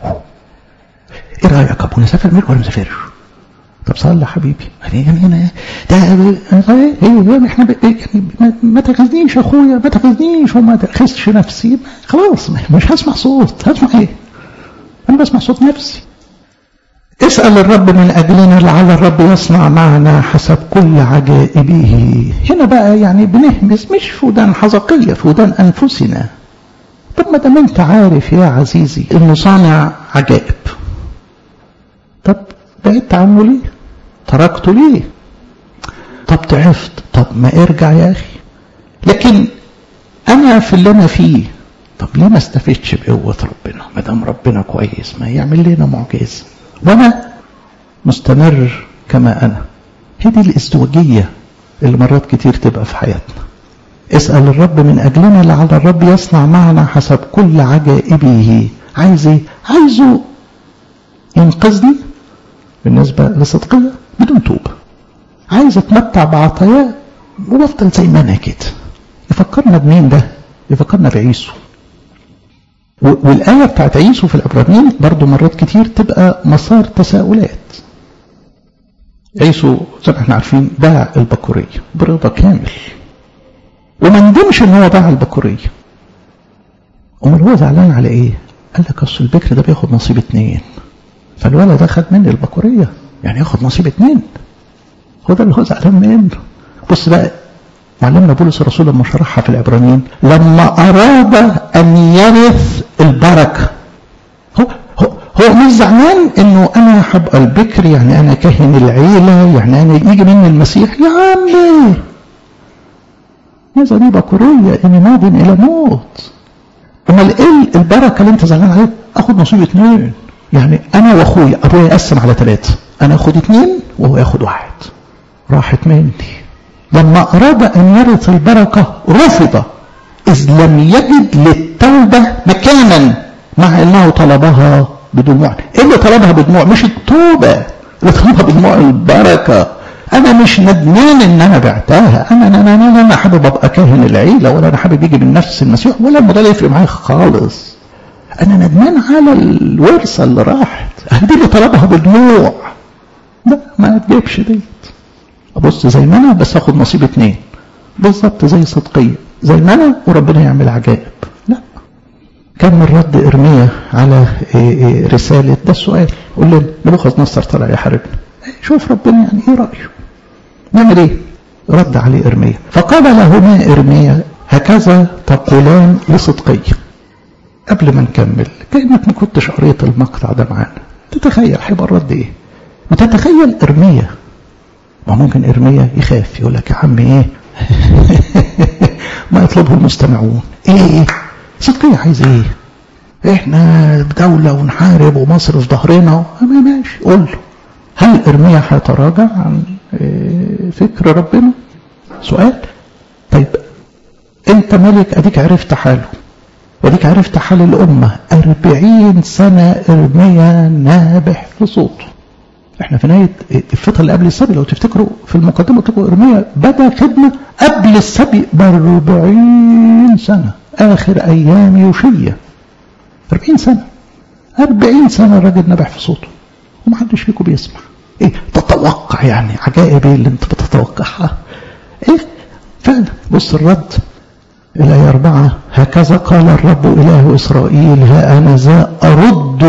ايه رايك ابونا سافر امريكا ولا مسافرش طب صلي حبيبي يعني انا ده ايه احنا يعني ما تاخذنيش اخويا ما تاخذنيش وما تاخذش نفسي خلاص مش هسمع صوت هسمع ايه انا بسمع صوت نفسي اسأل الرب من أجلنا لعل الرب يصنع معنا حسب كل عجائبه هنا بقى يعني بنهمس مش في ودان حزقية في ودان أنفسنا طب ما دام أنت عارف يا عزيزي إنه صانع عجائب طب بعدت عنه ليه تركته ليه طب ضعفت طب ما ارجع يا اخي لكن انا في اللي انا فيه طب ليه ما استفدش بقوة ربنا ما دام ربنا كويس ما يعمل لنا معجزة وانا مستمر كما انا هي دي الازدواجية اللي مرات كتير تبقى في حياتنا اسأل الرب من أجلنا لعل الرب يصنع معنا حسب كل عجائبه عايز ايه عايزه ينقذني بالنسبة لصدقية بدون توبة عايز اتمتع بعطاياه وافضل زي ما انا كده يفكرنا بمين ده يفكرنا بعيسو والآية بتاعت عيسو في العبرانيين برضو مرات كتير تبقى مسار تساؤلات عيسو زي ما احنا عارفين باع البكورية برضا كامل وما ندمش ان هو باع البكورية امال هو زعلان على ايه قال لك اصل البكر ده بياخد نصيب اتنين فالولد ده خد مني البكورية يعني ياخد نصيب اتنين هو ده اللي هو زعلان منه بص بقى معلمنا بولس الرسول لما شرحها في العبرانيين لما أراد أن يرث البركة هو هو هو مش زعلان انه انا هبقى البكر يعني انا كاهن العيله يعني انا يجي مني المسيح يا عمي هذا دي بكوريه اني ماض الى موت امال ايه البركه اللي انت زعلان عليها اخد نصيب اثنين يعني انا واخويا ابويا يقسم على ثلاثه انا اخد اثنين وهو ياخد واحد راحت مني لما أراد أن يرث البركة رفض إذ لم يجد للتوبة مكانا مع أنه طلبها بدموع إيه اللي طلبها بدموع مش التوبة اللي طلبها بدموع البركة أنا مش ندمان إن أنا بعتها أنا أنا أنا, أنا, أنا حابب أبقى كاهن العيلة ولا أنا حابب يجي من نفس المسيح ولا الموضوع يفرق معايا خالص أنا ندمان على الورثة اللي راحت دي اللي طلبها بدموع لا ما تجيبش ديت ابص زي ما انا بس اخد نصيب اتنين بالظبط زي صدقيه زي ما انا وربنا يعمل عجائب لا كان من رد ارميا على رساله ده السؤال قول لنا نبوخذ نصر طلع يحاربنا شوف ربنا يعني ايه رايه نعمل ايه رد عليه ارميا فقال لهما ارميا هكذا تقولان لصدقيه قبل ما نكمل كانك ما كنتش قريت المقطع ده معانا تتخيل هيبقى الرد ايه وتتخيل ارميا ما ممكن إرميا يخاف يقول لك يا عم إيه ما يطلبه المستمعون إيه صدقية عايز إيه إحنا دولة ونحارب ومصر في ظهرنا ما ماشي قول له هل إرميا هيتراجع عن فكر ربنا سؤال طيب أنت ملك أديك عرفت حاله وأديك عرفت حال الأمة أربعين سنة إرميا نابح في صوته احنا في نهاية الفترة اللي قبل السبي لو تفتكروا في المقدمة تقول ارميا بدأ خدمة قبل السبي بأربعين سنة آخر أيام يوشية أربعين سنة أربعين سنة الراجل نبح في صوته ومحدش فيكم بيسمع ايه تتوقع يعني عجائب ايه اللي انت بتتوقعها ايه فعلا بص الرد الآية أربعة هكذا قال الرب إله إسرائيل ها أنا ذا أرد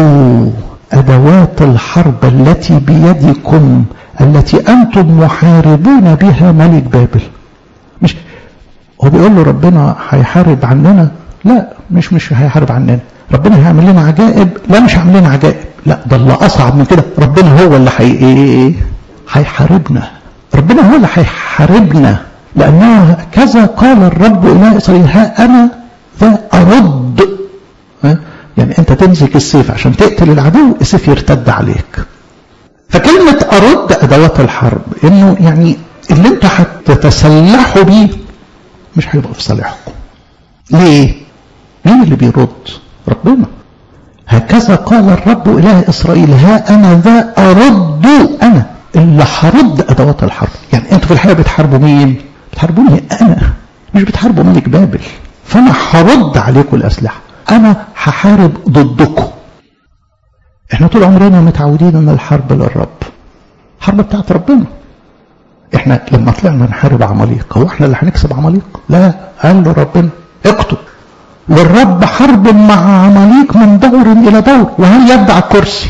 أدوات الحرب التي بيدكم التي أنتم محاربون بها ملك بابل مش هو بيقول له ربنا هيحارب عننا لا مش مش هيحارب عننا ربنا هيعمل لنا عجائب لا مش هيعمل لنا عجائب لا ده اللي أصعب من كده ربنا هو اللي هي إيه هيحاربنا ربنا هو اللي هيحاربنا لأنه كذا قال الرب إلى إسرائيل ها أنا ذا أرد ها يعني انت تمسك السيف عشان تقتل العدو السيف يرتد عليك فكلمة أرد أدوات الحرب إنه يعني اللي انتوا هتتسلحوا بيه مش هيبقى في صالحكم ليه؟ مين اللي بيرد؟ ربنا هكذا قال الرب إله إسرائيل ها أنا ذا أرد أنا اللي هرد أدوات الحرب يعني انتوا في الحقيقة بتحاربوا مين؟ بتحاربوني أنا مش بتحاربوا ملك بابل فأنا هرد عليكم الأسلحة انا هحارب ضدكم احنا طول عمرنا متعودين ان الحرب للرب الحرب بتاعت ربنا احنا لما طلعنا نحارب عماليق هو احنا اللي هنكسب عماليق لا قال له ربنا اقتل والرب حرب مع عماليق من دور الى دور وهل يد على الكرسي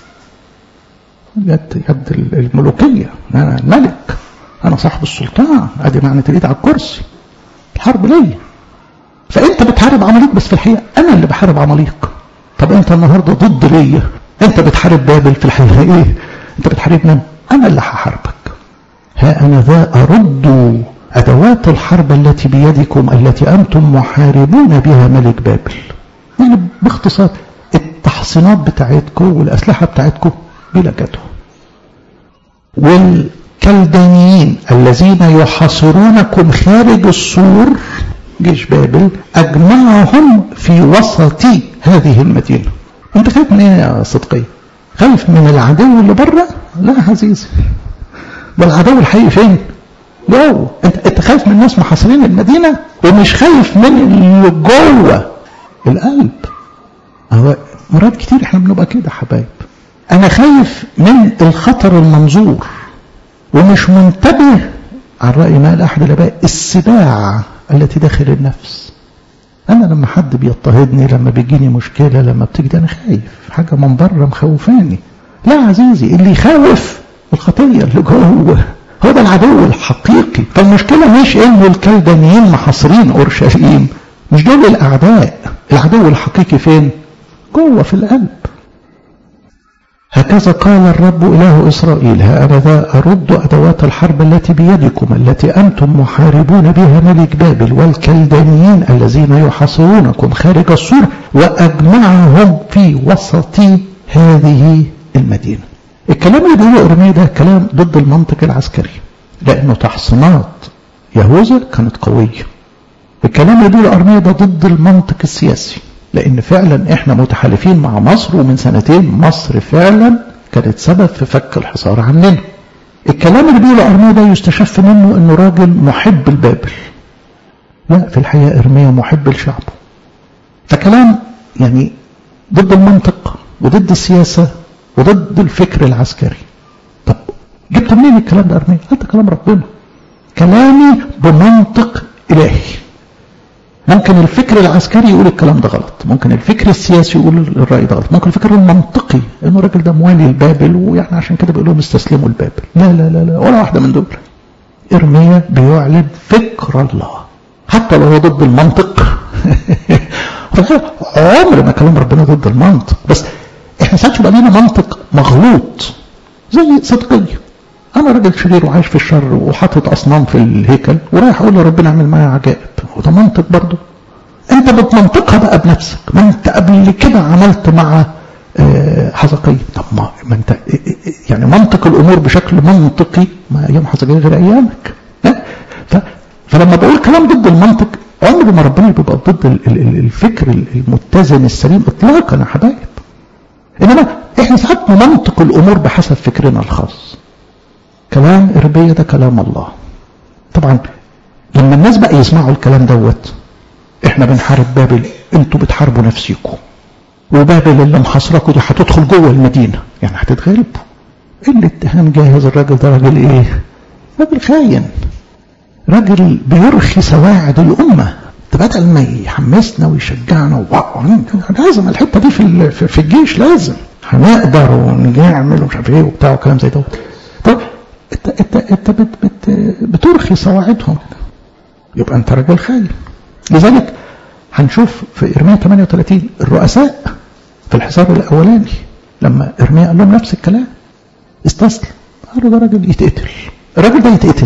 يد يد الملوكيه انا الملك انا صاحب السلطان ادي معنى الايد على الكرسي الحرب ليا فانت بتحارب عماليق بس في الحقيقه انا اللي بحارب عماليق طب انت النهارده ضد ليا انت بتحارب بابل في الحقيقه ايه انت بتحارب من انا اللي هحاربك ها انا ذا ارد ادوات الحرب التي بيدكم التي انتم محاربون بها ملك بابل يعني باختصار التحصينات بتاعتكم والاسلحه بتاعتكم بلا جدوى والكلدانيين الذين يحاصرونكم خارج السور جيش بابل اجمعهم في وسط هذه المدينه انت خايف من ايه يا صدقي خايف من العدو اللي بره لا عزيزي ده العدو الحقيقي فين جوه انت انت خايف من الناس محاصرين المدينه ومش خايف من اللي جوه القلب هو مرات كتير احنا بنبقى كده حبايب انا خايف من الخطر المنظور ومش منتبه على رأي ما احد الاباء السباع التي داخل النفس انا لما حد بيضطهدني لما بيجيني مشكله لما بتجي انا خايف حاجه من بره مخوفاني لا عزيزي اللي يخوف الخطيه اللي جوه هو ده العدو الحقيقي فالمشكله مش انه الكلدانيين محاصرين اورشليم مش دول الاعداء العدو الحقيقي فين جوه في القلب هكذا قال الرب إله إسرائيل ها أنا ذا أرد أدوات الحرب التي بيدكم التي أنتم محاربون بها ملك بابل والكلدانيين الذين يحاصرونكم خارج السور وأجمعهم في وسط هذه المدينة الكلام اللي بيقوله إرميا ده كلام ضد المنطق العسكري لأنه تحصينات يهوذا كانت قوية الكلام اللي بيقوله إرميا ده ضد المنطق السياسي لأن فعلا إحنا متحالفين مع مصر ومن سنتين مصر فعلا كانت سبب في فك الحصار عننا. الكلام اللي بيقوله أرميا ده يستشف منه إنه راجل محب لبابل. لا في الحقيقة إرميا محب لشعبه. فكلام يعني ضد المنطق وضد السياسة وضد الفكر العسكري. طب جبت منين الكلام ده أرميا؟ هذا كلام ربنا. كلامي بمنطق إلهي. ممكن الفكر العسكري يقول الكلام ده غلط ممكن الفكر السياسي يقول الرأي ده غلط ممكن الفكر المنطقي انه الراجل ده موالي لبابل ويعني عشان كده بيقول لهم استسلموا لبابل لا لا لا لا ولا واحده من دول ارميا بيعلن فكر الله حتى لو هو ضد المنطق عمر ما كلام ربنا ضد المنطق بس احنا ساعات يبقى لنا منطق مغلوط زي صدقيه انا راجل شرير وعايش في الشر وحاطط اصنام في الهيكل ورايح اقول لربنا اعمل معايا عجائب وده منطق برضه انت بتمنطقها بقى بنفسك ما انت قبل كده عملت مع حزقية طب ما, ما انت يعني منطق الامور بشكل منطقي ما ايام حزقية غير ايامك ف فلما بقول كلام ضد المنطق عمر ما ربنا بيبقى ضد الفكر المتزن السليم اطلاقا يا حبايب انما احنا ساعات نمنطق الامور بحسب فكرنا الخاص كلام إربية ده كلام الله طبعا لما الناس بقى يسمعوا الكلام دوت احنا بنحارب بابل انتوا بتحاربوا نفسيكم وبابل اللي محاصركم دي هتدخل جوه المدينه يعني هتتغلبوا ايه الاتهام جاهز الراجل ده راجل ايه راجل خاين راجل بيرخي سواعد الامه ده بدل ما يحمسنا ويشجعنا لازم الحته دي في في الجيش لازم هنقدر ونعمل ومش عارف ايه وبتاع وكلام زي دوت طب انت انت انت بت بت بترخي سواعدهم يبقى انت راجل خاين لذلك هنشوف في ارميا 38 الرؤساء في الحصار الاولاني لما ارميا قال لهم نفس الكلام استسلم قالوا ده راجل يتقتل الراجل ده يتقتل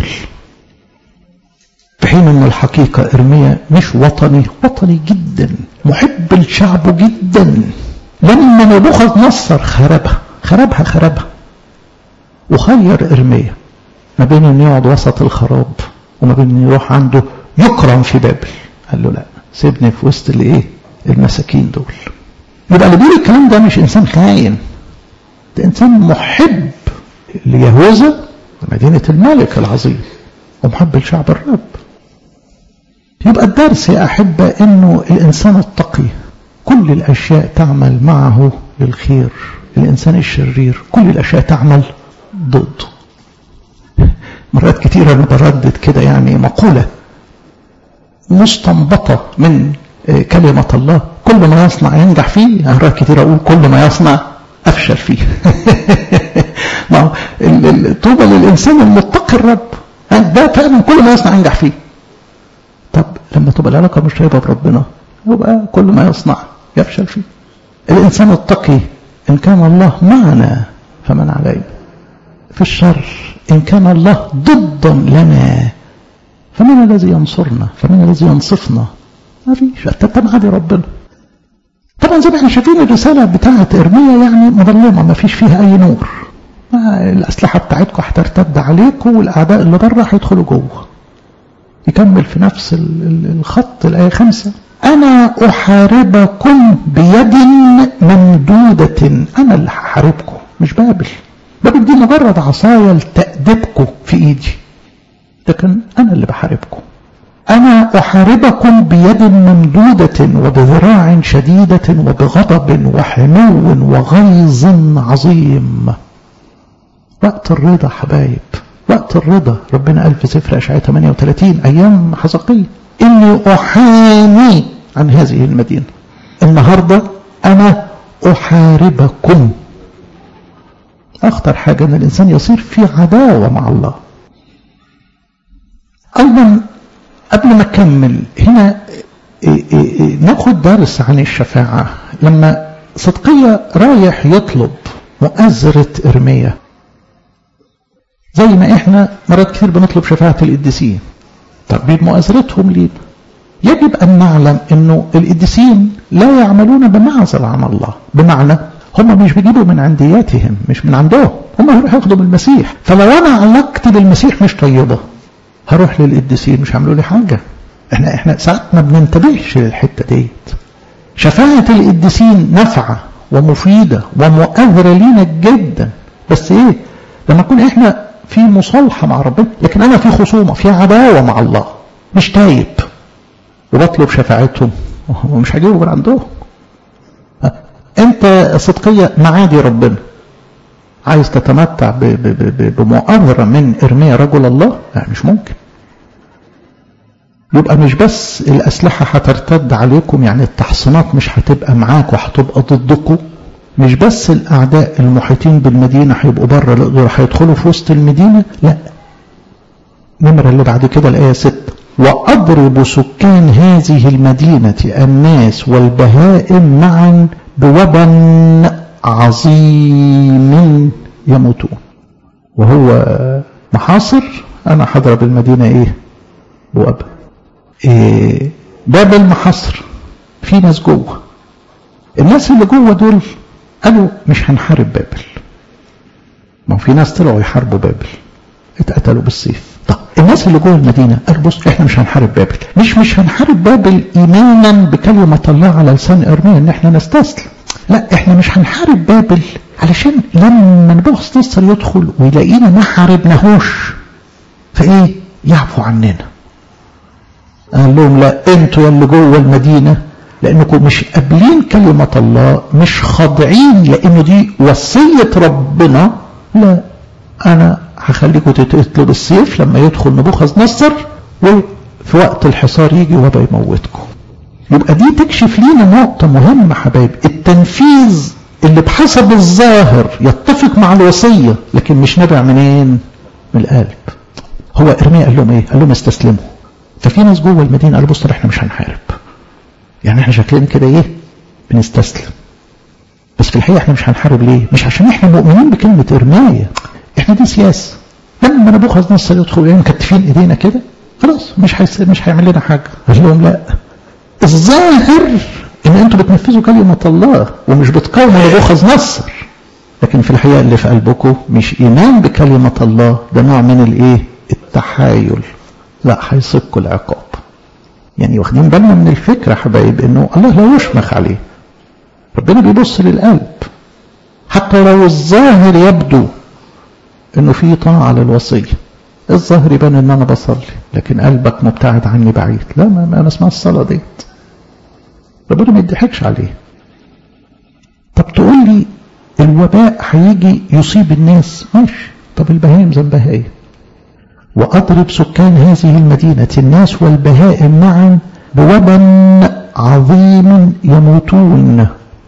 في حين ان الحقيقه ارميا مش وطني وطني جدا محب لشعبه جدا لما نبوخذ نصر خربها خربها خربها وخير ارميا ما بين انه يقعد وسط الخراب وما بين انه يروح عنده يكرم في بابل قال له لا سيبني في وسط الايه المساكين دول يبقى اللي بيقول الكلام ده مش انسان خاين ده انسان محب ليهوذا مدينة الملك العظيم ومحب لشعب الرب يبقى الدرس يا أحبة أنه الإنسان التقي كل الأشياء تعمل معه للخير الإنسان الشرير كل الأشياء تعمل ضده مرات كتيرة أنا بردد كده يعني مقولة مستنبطة من كلمة الله كل ما يصنع ينجح فيه مرات كتير أقول كل ما يصنع أفشل فيه ما هو طوبى للإنسان المتقي الرب ده فعلا كل ما يصنع ينجح فيه طب لما تبقى العلاقة مش طيبة بربنا يبقى كل ما يصنع يفشل فيه الإنسان التقي إن كان الله معنا فمن علينا في الشر إن كان الله ضدا لنا فمن الذي ينصرنا فمن الذي ينصفنا ما فيش طبعا عادي ربنا طبعا زي ما احنا شايفين الرسالة بتاعة إرميا يعني مظلمة ما فيش فيها أي نور الأسلحة بتاعتكم هترتد عليكم والأعداء اللي بره هيدخلوا جوه يكمل في نفس الخط الآية خمسة أنا أحاربكم بيد ممدودة أنا اللي هحاربكم مش بابل بابل دي مجرد عصاية لتأديبكم في إيدي لكن أنا اللي بحاربكم أنا أحاربكم بيد ممدودة وبذراع شديدة وبغضب وحنو وغيظ عظيم وقت الرضا حبايب وقت الرضا ربنا قال في سفر أشعياء 38 أيام حزقية إني أحامي عن هذه المدينة النهاردة أنا أحاربكم أخطر حاجة أن الإنسان يصير في عداوة مع الله أيضا قبل ما أكمل هنا ناخد درس عن الشفاعة لما صدقية رايح يطلب مؤازرة إرمية زي ما احنا مرات كتير بنطلب شفاعة القديسين طب مؤازرتهم لينا يجب أن نعلم أنه القديسين لا يعملون بمعزل عن الله بمعنى هم مش بيجيبوا من عندياتهم مش من عندهم هم هيروحوا ياخدوا من المسيح فلو أنا علاقتي بالمسيح مش طيبة هروح للقديسين مش هيعملوا لي حاجة احنا احنا ساعات ما بننتبهش للحتة ديت شفاعة القديسين نافعة ومفيدة ومؤثرة لينا جدا بس ايه لما نكون احنا في مصالحة مع ربنا لكن انا في خصومة في عداوة مع الله مش تايب وبطلب شفاعتهم ومش هجيبه من عندهم انت صدقية معادي ربنا عايز تتمتع بمؤامرة من ارميا رجل الله لا مش ممكن يبقى مش بس الأسلحة هترتد عليكم يعني التحصينات مش هتبقى معاك وهتبقى ضدكم مش بس الأعداء المحيطين بالمدينة هيبقوا بره دول هيدخلوا في وسط المدينة لا نمرة اللي بعد كده الآية 6 وأضرب سكان هذه المدينة الناس والبهائم معا بوبا عظيم يموتون وهو محاصر أنا هضرب المدينة إيه بوبا إيه باب المحاصر في ناس جوه الناس اللي جوه دول قالوا مش هنحارب بابل ما في ناس طلعوا يحاربوا بابل اتقتلوا بالسيف طب الناس اللي جوه المدينه قالوا بص احنا مش هنحارب بابل مش مش هنحارب بابل ايمانا بكلمه الله على لسان ارميا ان احنا نستسلم لا احنا مش هنحارب بابل علشان لما نبوخذ نصر يدخل ويلاقينا ما حاربناهوش فايه يعفو عننا قال لهم لا انتوا يا اللي جوه المدينه لانكم مش قابلين كلمه الله مش خاضعين لانه دي وصيه ربنا لا انا هخليكم تتقتلوا بالسيف لما يدخل نبوخذ نصر وفي وقت الحصار يجي وبا يموتكم يبقى دي تكشف لينا نقطة مهمة حبايب التنفيذ اللي بحسب الظاهر يتفق مع الوصية لكن مش نابع منين من القلب هو ارميا قال لهم ايه قال لهم استسلموا ففي ناس جوه المدينة قالوا بصوا احنا مش هنحارب يعني احنا شكلنا كده ايه بنستسلم بس في الحقيقة احنا مش هنحارب ليه مش عشان احنا مؤمنين بكلمة ارميا احنا دي سياسة لما نبوخذ نصر يدخل ايه مكتفين ايدينا كده خلاص مش حيس... مش هيعمل لنا حاجة قال لهم لا الظاهر ان انتوا بتنفذوا كلمة الله ومش بتقاوموا نبوخذ نصر لكن في الحقيقة اللي في قلبكم مش ايمان بكلمة الله ده نوع من الايه التحايل لا هيصيبكم العقاب يعني واخدين بالنا من الفكرة حبايب انه الله لا يشمخ عليه ربنا بيبص للقلب حتى لو الظاهر يبدو انه في طاعة للوصية الظاهر يبان ان انا بصلي لكن قلبك مبتعد عني بعيد لا ما, ما انا اسمها الصلاة ديت ربنا ما يضحكش عليه طب تقول لي الوباء هيجي يصيب الناس ماشي طب البهائم ذنبها ايه وأضرب سكان هذه المدينة الناس والبهائم معا بوبا عظيم يموتون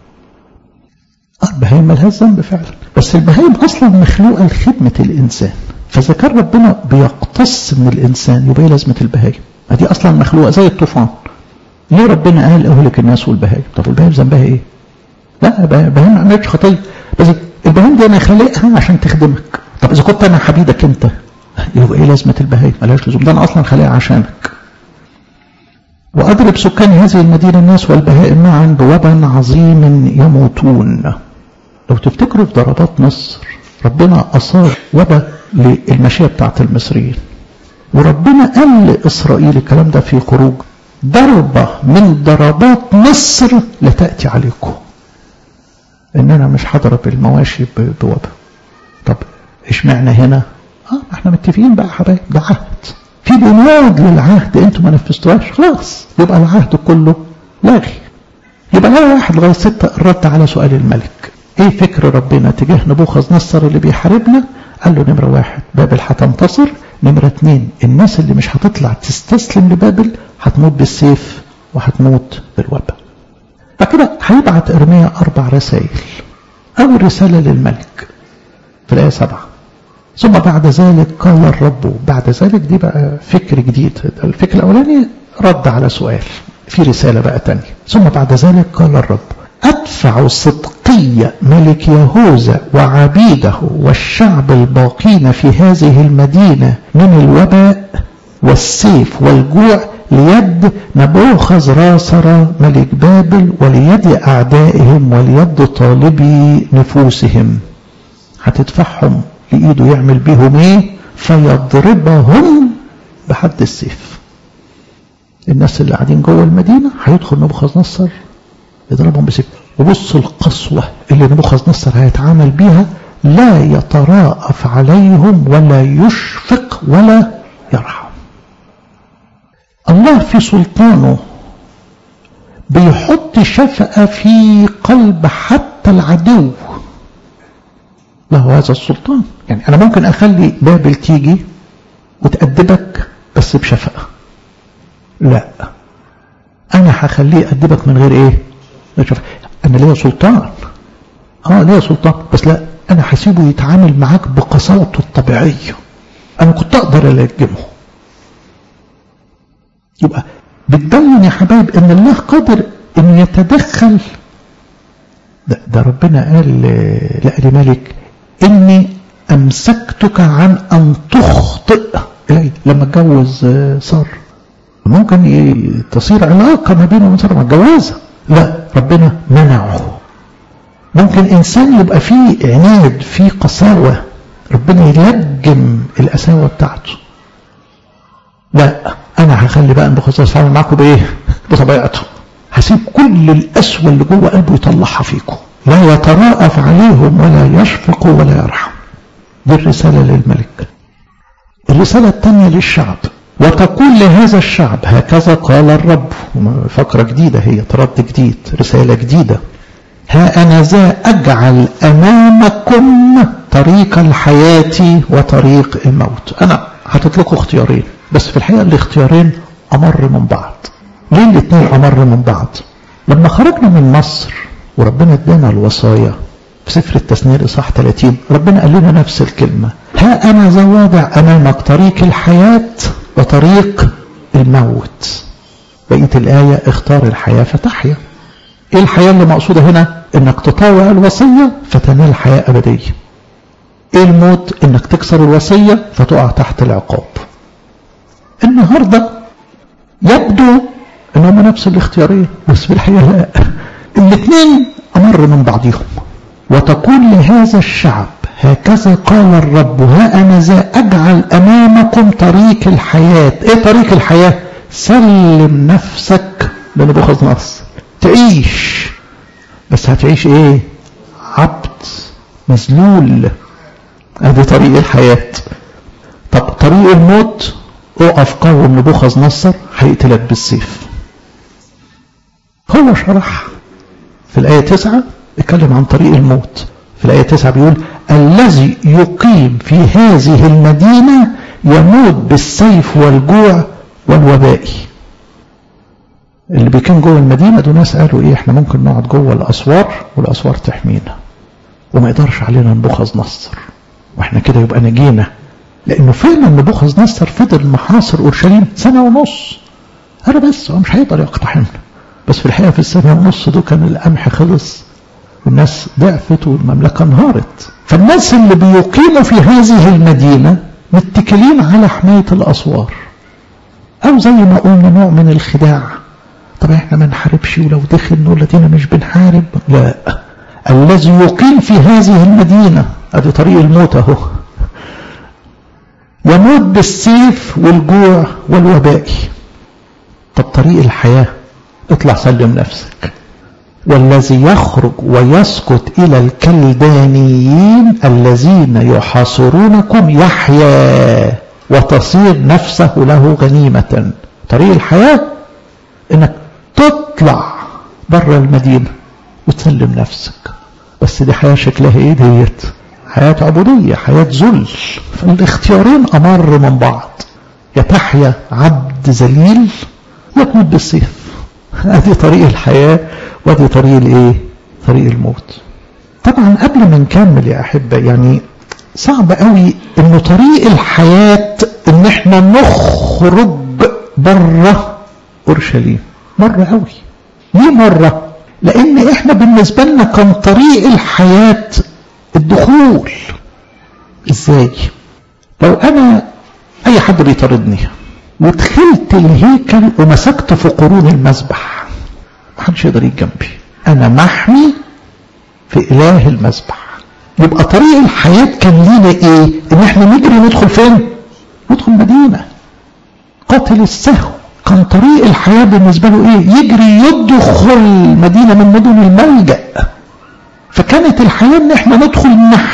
البهائم ملهاش ذنب فعلا بس البهائم أصلا مخلوقة لخدمة الإنسان فإذا كان ربنا بيقتص من الإنسان يبقى لازمة البهائم دي أصلا مخلوقة زي الطوفان ليه ربنا قال أهلك الناس والبهائم طب البهائم ذنبها إيه؟ لا البهائم ما عملتش خطية بس البهائم دي أنا خلقها عشان تخدمك طب اذا كنت انا حبيبك انت يبقى ايه لازمه البهايم ملهاش لزوم ده انا اصلا خليها عشانك واضرب سكان هذه المدينه الناس والبهائم معا بوبا عظيم يموتون لو تفتكروا في ضربات مصر ربنا اصاب وبا للمشيه بتاعت المصريين وربنا قال لاسرائيل الكلام ده في خروج ضربه من ضربات مصر لتاتي عليكم ان انا مش هضرب المواشي بوبا طب اشمعنى هنا اه احنا متفقين بقى حبايب ده عهد في بنود للعهد انتوا ما نفذتوهاش خلاص يبقى العهد كله لاغي يبقى لا واحد لغايه ستة الرد على سؤال الملك ايه فكر ربنا تجاه نبوخذ نصر اللي بيحاربنا قال له نمرة واحد بابل هتنتصر نمرة اتنين الناس اللي مش هتطلع تستسلم لبابل هتموت بالسيف وهتموت بالوباء فكده هيبعت ارميا اربع رسائل اول رسالة للملك في الايه سبعة ثم بعد ذلك قال الرب بعد ذلك دي بقى فكر جديد الفكر الاولاني رد على سؤال في رسالة بقى تانية ثم بعد ذلك قال الرب أدفع صدقي ملك يهوذا وعبيده والشعب الباقين في هذه المدينة من الوباء والسيف والجوع ليد نبوخذ راسر ملك بابل وليد أعدائهم وليد طالبي نفوسهم هتدفعهم لإيده يعمل بيهم إيه فيضربهم بحد السيف الناس اللي قاعدين جوه المدينة هيدخل نبوخذ نصر يضربهم بسيف وبص القسوة اللي نبوخذ نصر هيتعامل بيها لا يتراءف عليهم ولا يشفق ولا يرحم الله في سلطانه بيحط شفقة في قلب حتى العدو له هذا السلطان يعني أنا ممكن أخلي بابل تيجي وتأدبك بس بشفقة لا أنا هخليه أدبك من غير إيه أنا ليا سلطان آه ليا سلطان بس لا أنا هسيبه يتعامل معاك بقساوته الطبيعية أنا كنت أقدر ألجمه يبقى بتبين يا حبايب ان الله قادر ان يتدخل ده, ده ربنا قال لا لملك اني امسكتك عن ان تخطئ إلي لما اتجوز صار ممكن تصير علاقة ما بينه وبين سارة متجوزة لا ربنا منعه ممكن انسان يبقى فيه عناد فيه قساوة ربنا يلجم القساوة بتاعته لا انا هخلي بقى النبوخذ يتعامل معاكم بايه بطبيعته هسيب كل القسوه اللي جوه قلبه يطلعها فيكم لا يتراءف عليهم ولا يشفق ولا يرحم دي الرساله للملك الرساله الثانيه للشعب وتقول لهذا الشعب هكذا قال الرب فقره جديده هي رد جديد رساله جديده ها انا ذا اجعل امامكم طريق الحياه وطريق الموت انا هتطلقوا اختيارين بس في الحقيقة الاختيارين أمر من بعض ليه الاثنين أمر من بعض لما خرجنا من مصر وربنا ادانا الوصايا في سفر التثنير إصحاح 30 ربنا قال لنا نفس الكلمة ها أنا ذا واضع أمامك طريق الحياة وطريق الموت بقية الآية اختار الحياة فتحيا ايه الحياة اللي مقصودة هنا انك تطاوع الوصية فتنال حياة أبدية ايه الموت انك تكسر الوصية فتقع تحت العقاب النهاردة يبدو ان هم نفس الاختيارين بس في الحقيقة لا الاثنين امر من بعضهم وتقول لهذا الشعب هكذا قال الرب ها انا ذا اجعل امامكم طريق الحياة ايه طريق الحياة سلم نفسك لنبوخذ نصر تعيش بس هتعيش ايه عبد مذلول ادي طريق الحياة طب طريق الموت اقف قوم نبوخذ نصر هيقتلك بالسيف هو شرح في الآية تسعة اتكلم عن طريق الموت في الآية تسعة بيقول الذي يقيم في هذه المدينة يموت بالسيف والجوع والوباء اللي بيكون جوه المدينة دول ناس قالوا ايه احنا ممكن نقعد جوه الأسوار والأسوار تحمينا وما يقدرش علينا نبوخذ نصر واحنا كده يبقى نجينا لانه فعلا نبوخذ نصر فضل محاصر اورشليم سنه ونص انا بس هو مش هيقدر يقتحمنا بس في الحقيقه في السنه ونص دول كان القمح خلص والناس ضعفت والمملكه انهارت فالناس اللي بيقيموا في هذه المدينة متكلين على حماية الأسوار أو زي ما قلنا نوع من الخداع طب احنا ما نحاربش ولو دخل نقول لدينا مش بنحارب لا الذي يقيم في هذه المدينة ادي طريق الموت اهو يموت بالسيف والجوع والوباء طب طريق الحياة اطلع سلم نفسك والذي يخرج ويسقط إلى الكلدانيين الذين يحاصرونكم يحيا وتصير نفسه له غنيمة طريق الحياة انك تطلع بره المدينة وتسلم نفسك بس دي حياة شكلها ايه ديت حياة عبودية حياة ذل فالاختيارين أمر من بعض يا تحيا عبد ذليل يا تموت بالسيف ادي طريق الحياة وادي طريق الايه طريق الموت طبعا قبل ما نكمل يا أحبة يعني صعب قوي انه طريق الحياة ان احنا نخرج بره اورشليم مرة قوي ليه مرة لان احنا بالنسبة لنا كان طريق الحياة الدخول ازاي لو انا اي حد بيطاردني ودخلت الهيكل ومسكت في قرون المذبح محدش يقدر يجي جنبي انا محمي في اله المذبح يبقى طريق الحياة كان لينا ايه ان احنا نجري ندخل فين ندخل مدينة قاتل السهو كان طريق الحياة بالنسبة له ايه يجري يدخل مدينة من مدن الملجأ فكانت الحياة ان احنا ندخل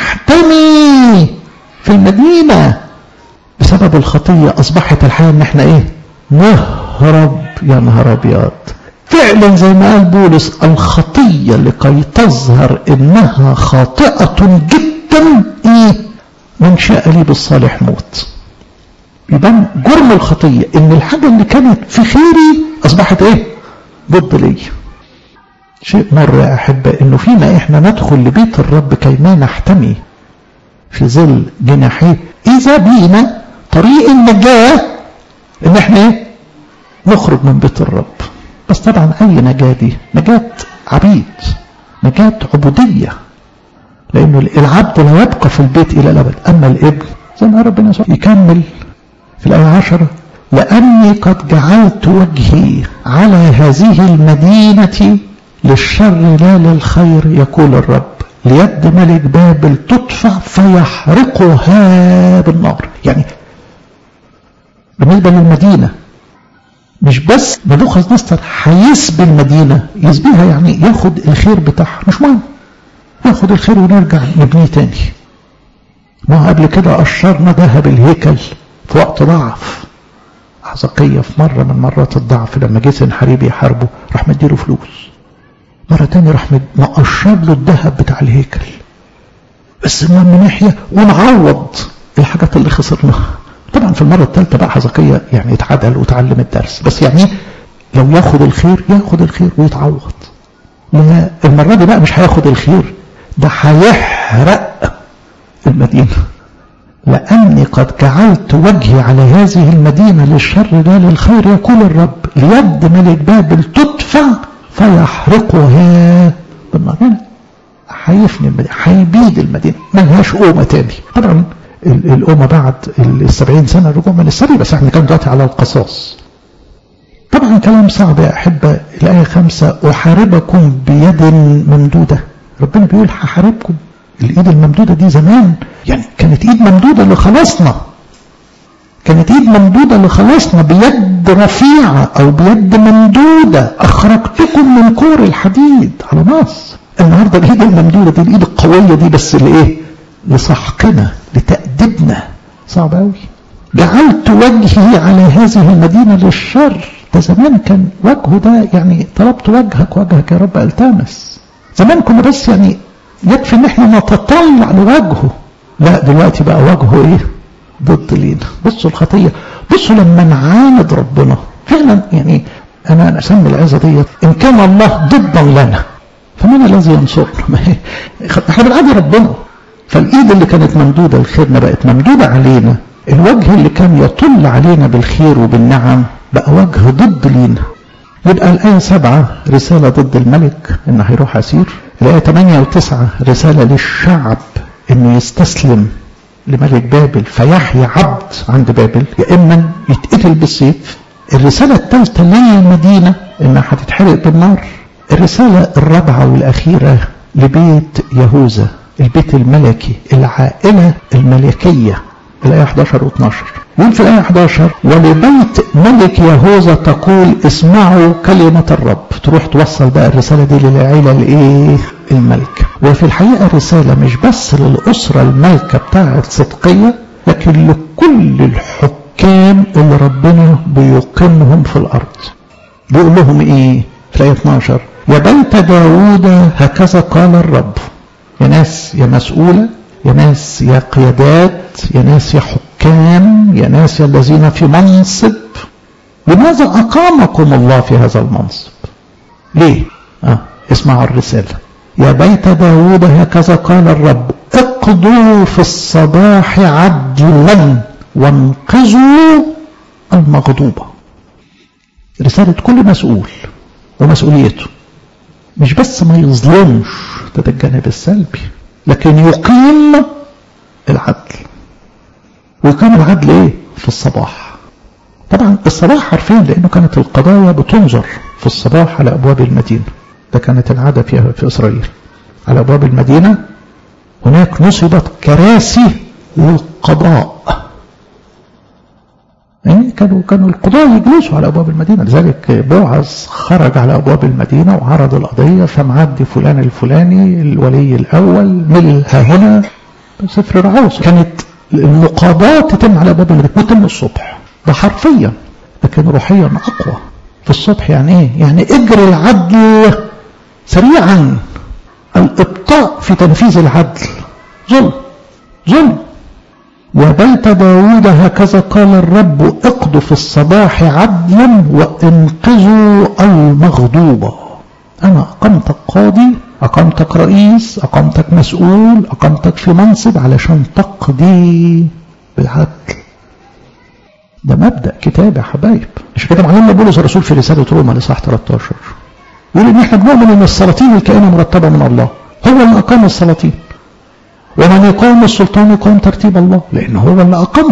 نحتمي في المدينة بسبب الخطية اصبحت الحياة ان احنا ايه نهرب يا نهار ابيض فعلا زي ما قال بولس الخطية لكي تظهر انها خاطئة جدا ايه من شاء لي بالصالح موت يبان جرم الخطية ان الحاجة اللي كانت في خيري اصبحت ايه ضد لي شيء مر يا احبة انه فيما احنا ندخل لبيت الرب كي ما نحتمي في ظل جناحيه اذا بينا طريق النجاة ان احنا ايه نخرج من بيت الرب بس طبعا اي نجاة دي نجاة عبيد نجاة عبودية لانه العبد لا يبقى في البيت الى الابد اما الابن زي ما ربنا يكمل في الآية عشرة لأني قد جعلت وجهي على هذه المدينة للشر لا للخير يقول الرب ليد ملك بابل تدفع فيحرقها بالنار يعني بالنسبة للمدينة مش بس نبوخذ نصر هيسبي المدينة يسبيها يعني ياخد الخير بتاعها مش مهم ياخد الخير ونرجع نبنيه تاني ما قبل كده قشرنا ذهب الهيكل في وقت ضعف حزقية في مرة من مرات الضعف لما جه سنحريب يحاربه راح مديله فلوس مرة تانية راح مقشر له الذهب بتاع الهيكل بس من ناحية ونعوض الحاجات اللي خسرناها طبعا في المرة الثالثة بقى حزقية يعني اتعدل وتعلم الدرس بس يعني لو ياخد الخير ياخد الخير ويتعوض لا المرة دي بقى مش هياخد الخير ده هيحرق المدينة لأني قد جعلت وجهي على هذه المدينة للشر لا للخير يقول الرب ليد ملك بابل تدفع فيحرقها بالنار هيفني المدينة هيبيد المدينة ملهاش قومة تاني طبعا القومة بعد السبعين سنة رجوع من السبي بس احنا كان دلوقتي على القصاص طبعا كلام صعب يا أحبة الآية خمسة أحاربكم بيد ممدودة ربنا بيقول هحاربكم الايد الممدودة دي زمان يعني كانت ايد ممدودة لخلاصنا كانت ايد ممدودة لخلاصنا بيد رفيعة او بيد ممدودة اخرجتكم من كور الحديد على مصر النهاردة الايد الممدودة دي الايد القوية دي بس لايه لسحقنا لتأدبنا صعب قوي جعلت وجهي على هذه المدينة للشر ده زمان كان وجهه ده يعني طلبت وجهك وجهك يا رب التمس زمان كنا بس يعني يكفي ان احنا نتطلع لوجهه لا دلوقتي بقى وجهه ايه ضد لينا بصوا الخطية بصوا لما نعاند ربنا فعلا يعني انا اسمي العظة ديت ان كان الله ضدا لنا فمن الذي ينصرنا ما هي احنا بنعادي ربنا فالايد اللي كانت ممدودة لخيرنا بقت ممدودة علينا الوجه اللي كان يطل علينا بالخير وبالنعم بقى وجه ضد لينا يبقى الآية سبعة رسالة ضد الملك إنه هيروح أسير الآية 8 و9 رسالة للشعب انه يستسلم لملك بابل فيحيى عبد عند بابل يا اما يتقتل بالسيف الرسالة الثالثة للمدينة انها هتتحرق بالنار الرسالة الرابعة والاخيرة لبيت يهوذا البيت الملكي العائلة الملكية الآية 11 و 12 يقول في الآية 11 ولبيت ملك يهوذا تقول اسمعوا كلمة الرب تروح توصل بقى الرسالة دي للعيلة الإيه الملكة وفي الحقيقة الرسالة مش بس للأسرة الملكة بتاعة صدقية لكن لكل الحكام اللي ربنا بيقيمهم في الأرض بيقول لهم إيه في الآية 12 يا بيت داوود هكذا قال الرب يا ناس يا مسؤولة يا ناس يا قيادات يا ناس يا حكام يا ناس يا الذين في منصب لماذا أقامكم الله في هذا المنصب ليه آه. اسمعوا الرسالة يا بيت داود هكذا قال الرب اقضوا في الصباح عدلا وانقذوا المغضوبة رسالة كل مسؤول ومسؤوليته مش بس ما يظلمش ده الجانب السلبي لكن يقيم العدل ويقيم العدل ايه في الصباح طبعا الصباح عارفين لانه كانت القضايا بتنظر في الصباح على ابواب المدينه ده كانت العاده فيها في اسرائيل على ابواب المدينه هناك نصبت كراسي للقضاء يعني كانوا كانوا القضاة يجلسوا على ابواب المدينه لذلك بوعز خرج على ابواب المدينه وعرض القضيه فمعدي فلان الفلاني الولي الاول ملها هنا سفر رعوز كانت المقاضاة تتم على ابواب المدينه وتتم الصبح ده حرفيا لكن روحيا اقوى في الصبح يعني ايه؟ يعني اجري العدل سريعا الابطاء في تنفيذ العدل ظلم ظلم وبيت داود هكذا قال الرب اقضوا في الصباح عدلا وانقذوا المغضوبة أنا أقمتك قاضي أقمتك رئيس أقمتك مسؤول أقمتك في منصب علشان تقضي بالعدل ده مبدأ كتاب يا حبايب عشان كده معلمنا بولس الرسول في رسالة روما لصح 13 يقول إن إحنا بنؤمن إن السلاطين الكائنة مرتبة من الله هو اللي أقام السلاطين ومن يقوم السلطان يقوم ترتيب الله لأن هو اللي أقامه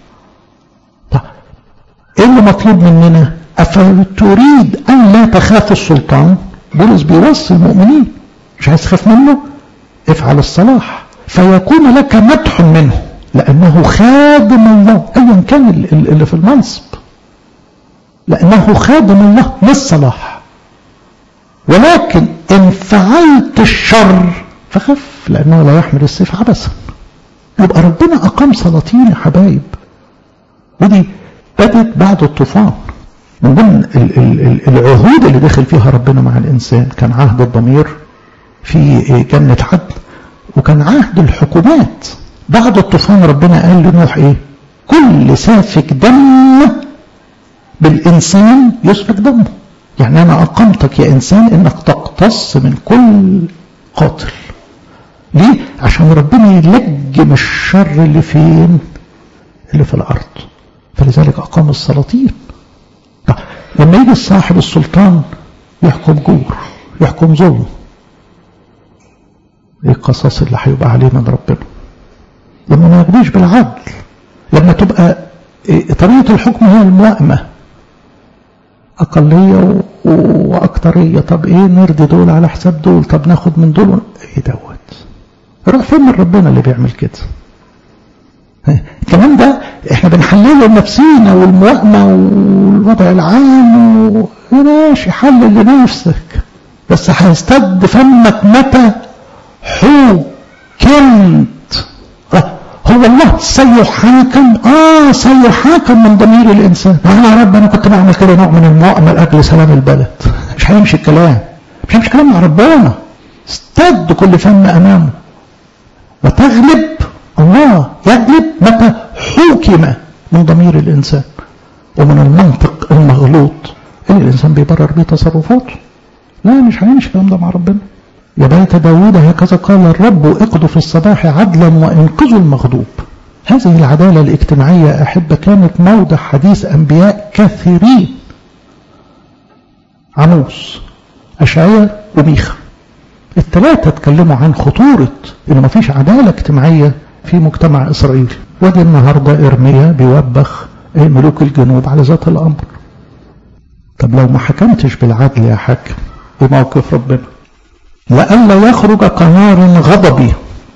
طيب إيه اللي مطلوب مننا أفتريد أن لا تخاف السلطان بولس بيوصي المؤمنين مش عايز تخاف منه افعل الصلاح فيكون لك مدح منه لأنه خادم الله أيا كان اللي في المنصب لأنه خادم الله للصلاح ولكن إن فعلت الشر فخف لأنه لا يحمل السيف عبثا يبقى ربنا أقام سلاطين يا حبايب ودي بدت بعد الطوفان من ضمن العهود اللي دخل فيها ربنا مع الإنسان كان عهد الضمير في جنة عدن وكان عهد الحكومات بعد الطوفان ربنا قال لنوح ايه كل سافك دم بالإنسان يسفك دمه يعني أنا أقمتك يا إنسان إنك تقتص من كل قاتل ليه؟ عشان ربنا يلجم الشر اللي فين؟ اللي في الأرض فلذلك أقام السلاطين طيب لما يجي صاحب السلطان يحكم جور يحكم ظلم ايه القصاص اللي هيبقى عليه من ربنا لما ما يقضيش بالعدل لما تبقى إيه طريقة الحكم هي الموائمة أقلية وأكترية طب إيه نرضي دول على حساب دول طب ناخد من دول إيه دوت روح فين من ربنا اللي بيعمل كده الكلام ده احنا بنحلله لنفسينا والموائمة والوضع العام و... ماشي حلل لنفسك بس هيستد فمك متى حكمت هو الله سيحاكم اه سيحاكم من ضمير الانسان انا يا رب انا كنت بعمل كده نوع من المؤامره لاجل سلام البلد مش هيمشي الكلام مش هيمشي كلام مع ربنا استد كل فم امامه وتغلب الله يغلب متى حكم من ضمير الانسان ومن المنطق المغلوط اللي الانسان بيبرر بيه تصرفاته لا مش هيمشي الكلام ده مع ربنا يا بيت داوود هكذا قال الرب اقضوا في الصباح عدلا وانقذوا المغضوب هذه العدالة الاجتماعية أحبة كانت موضع حديث أنبياء كثيرين عموس أشعيا وميخا الثلاثة اتكلموا عن خطورة إن مفيش عدالة اجتماعية في مجتمع إسرائيل ودي النهاردة إرميا بيوبخ ملوك الجنوب على ذات الأمر طب لو ما حكمتش بالعدل يا حاكم ايه موقف ربنا لئلا يخرج كنار غضبي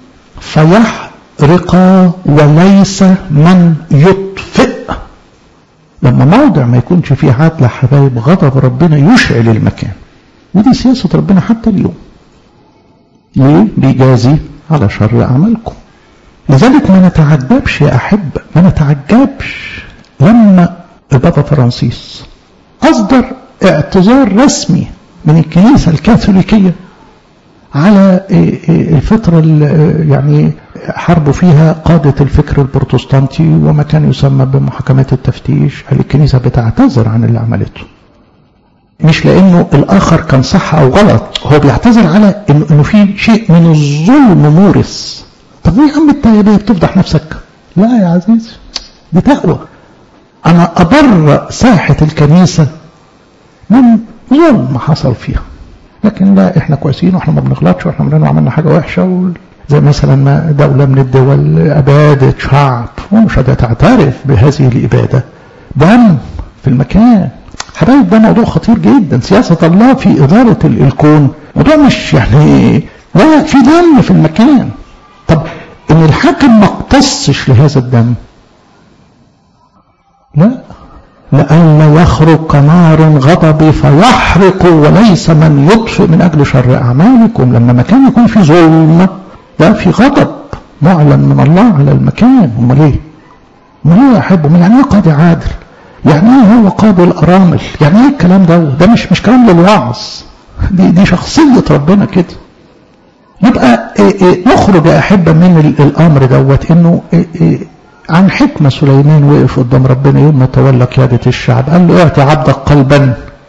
فيحرق وليس من يطفئ لما موضع ما يكونش فيه عدل حبايب غضب ربنا يشعل المكان ودي سياسة ربنا حتى اليوم ليه بيجازي على شر أعمالكم لذلك ما نتعجبش يا أحبة ما نتعجبش لما البابا فرانسيس أصدر اعتذار رسمي من الكنيسة الكاثوليكية على الفترة اللي يعني حاربوا فيها قادة الفكر البروتستانتي وما كان يسمى بمحاكمات التفتيش الكنيسة بتعتذر عن اللي عملته مش لأنه الآخر كان صح أو غلط هو بيعتذر على إنه, إنه في شيء من الظلم مورث طب ليه يا عم انت بتفضح نفسك لا يا عزيزي دي تقوى أنا أبر ساحة الكنيسة من ظلم حصل فيها لكن لا احنا كويسين واحنا ما بنغلطش واحنا عمرنا عملنا حاجه وحشه و... زي مثلا ما دوله من الدول ابادت شعب ومش هتعترف بهذه الاباده دم في المكان حبايب ده موضوع خطير جدا سياسه الله في اداره الكون موضوع مش يعني لا في دم في المكان طب ان الحاكم ما اقتصش لهذا الدم لا لئلا يخرج كنار غضبي فيحرق وليس من يطفئ من أجل شر أعمالكم لما مكان يكون في ظلم ده في غضب معلن من الله على المكان امال ايه؟ امال ايه يا احبه؟ يعني ايه قاضي عادل؟ يعني ايه هو قاضي الارامل؟ يعني ايه الكلام ده؟ ده مش مش كلام للوعظ دي دي شخصيه ربنا كده يبقى إيه إيه نخرج يا احبه من الامر دوت انه إيه عن حكمة سليمان وقف قدام ربنا يوم ما تولى قيادة الشعب قال له اعطي عبدك قلبا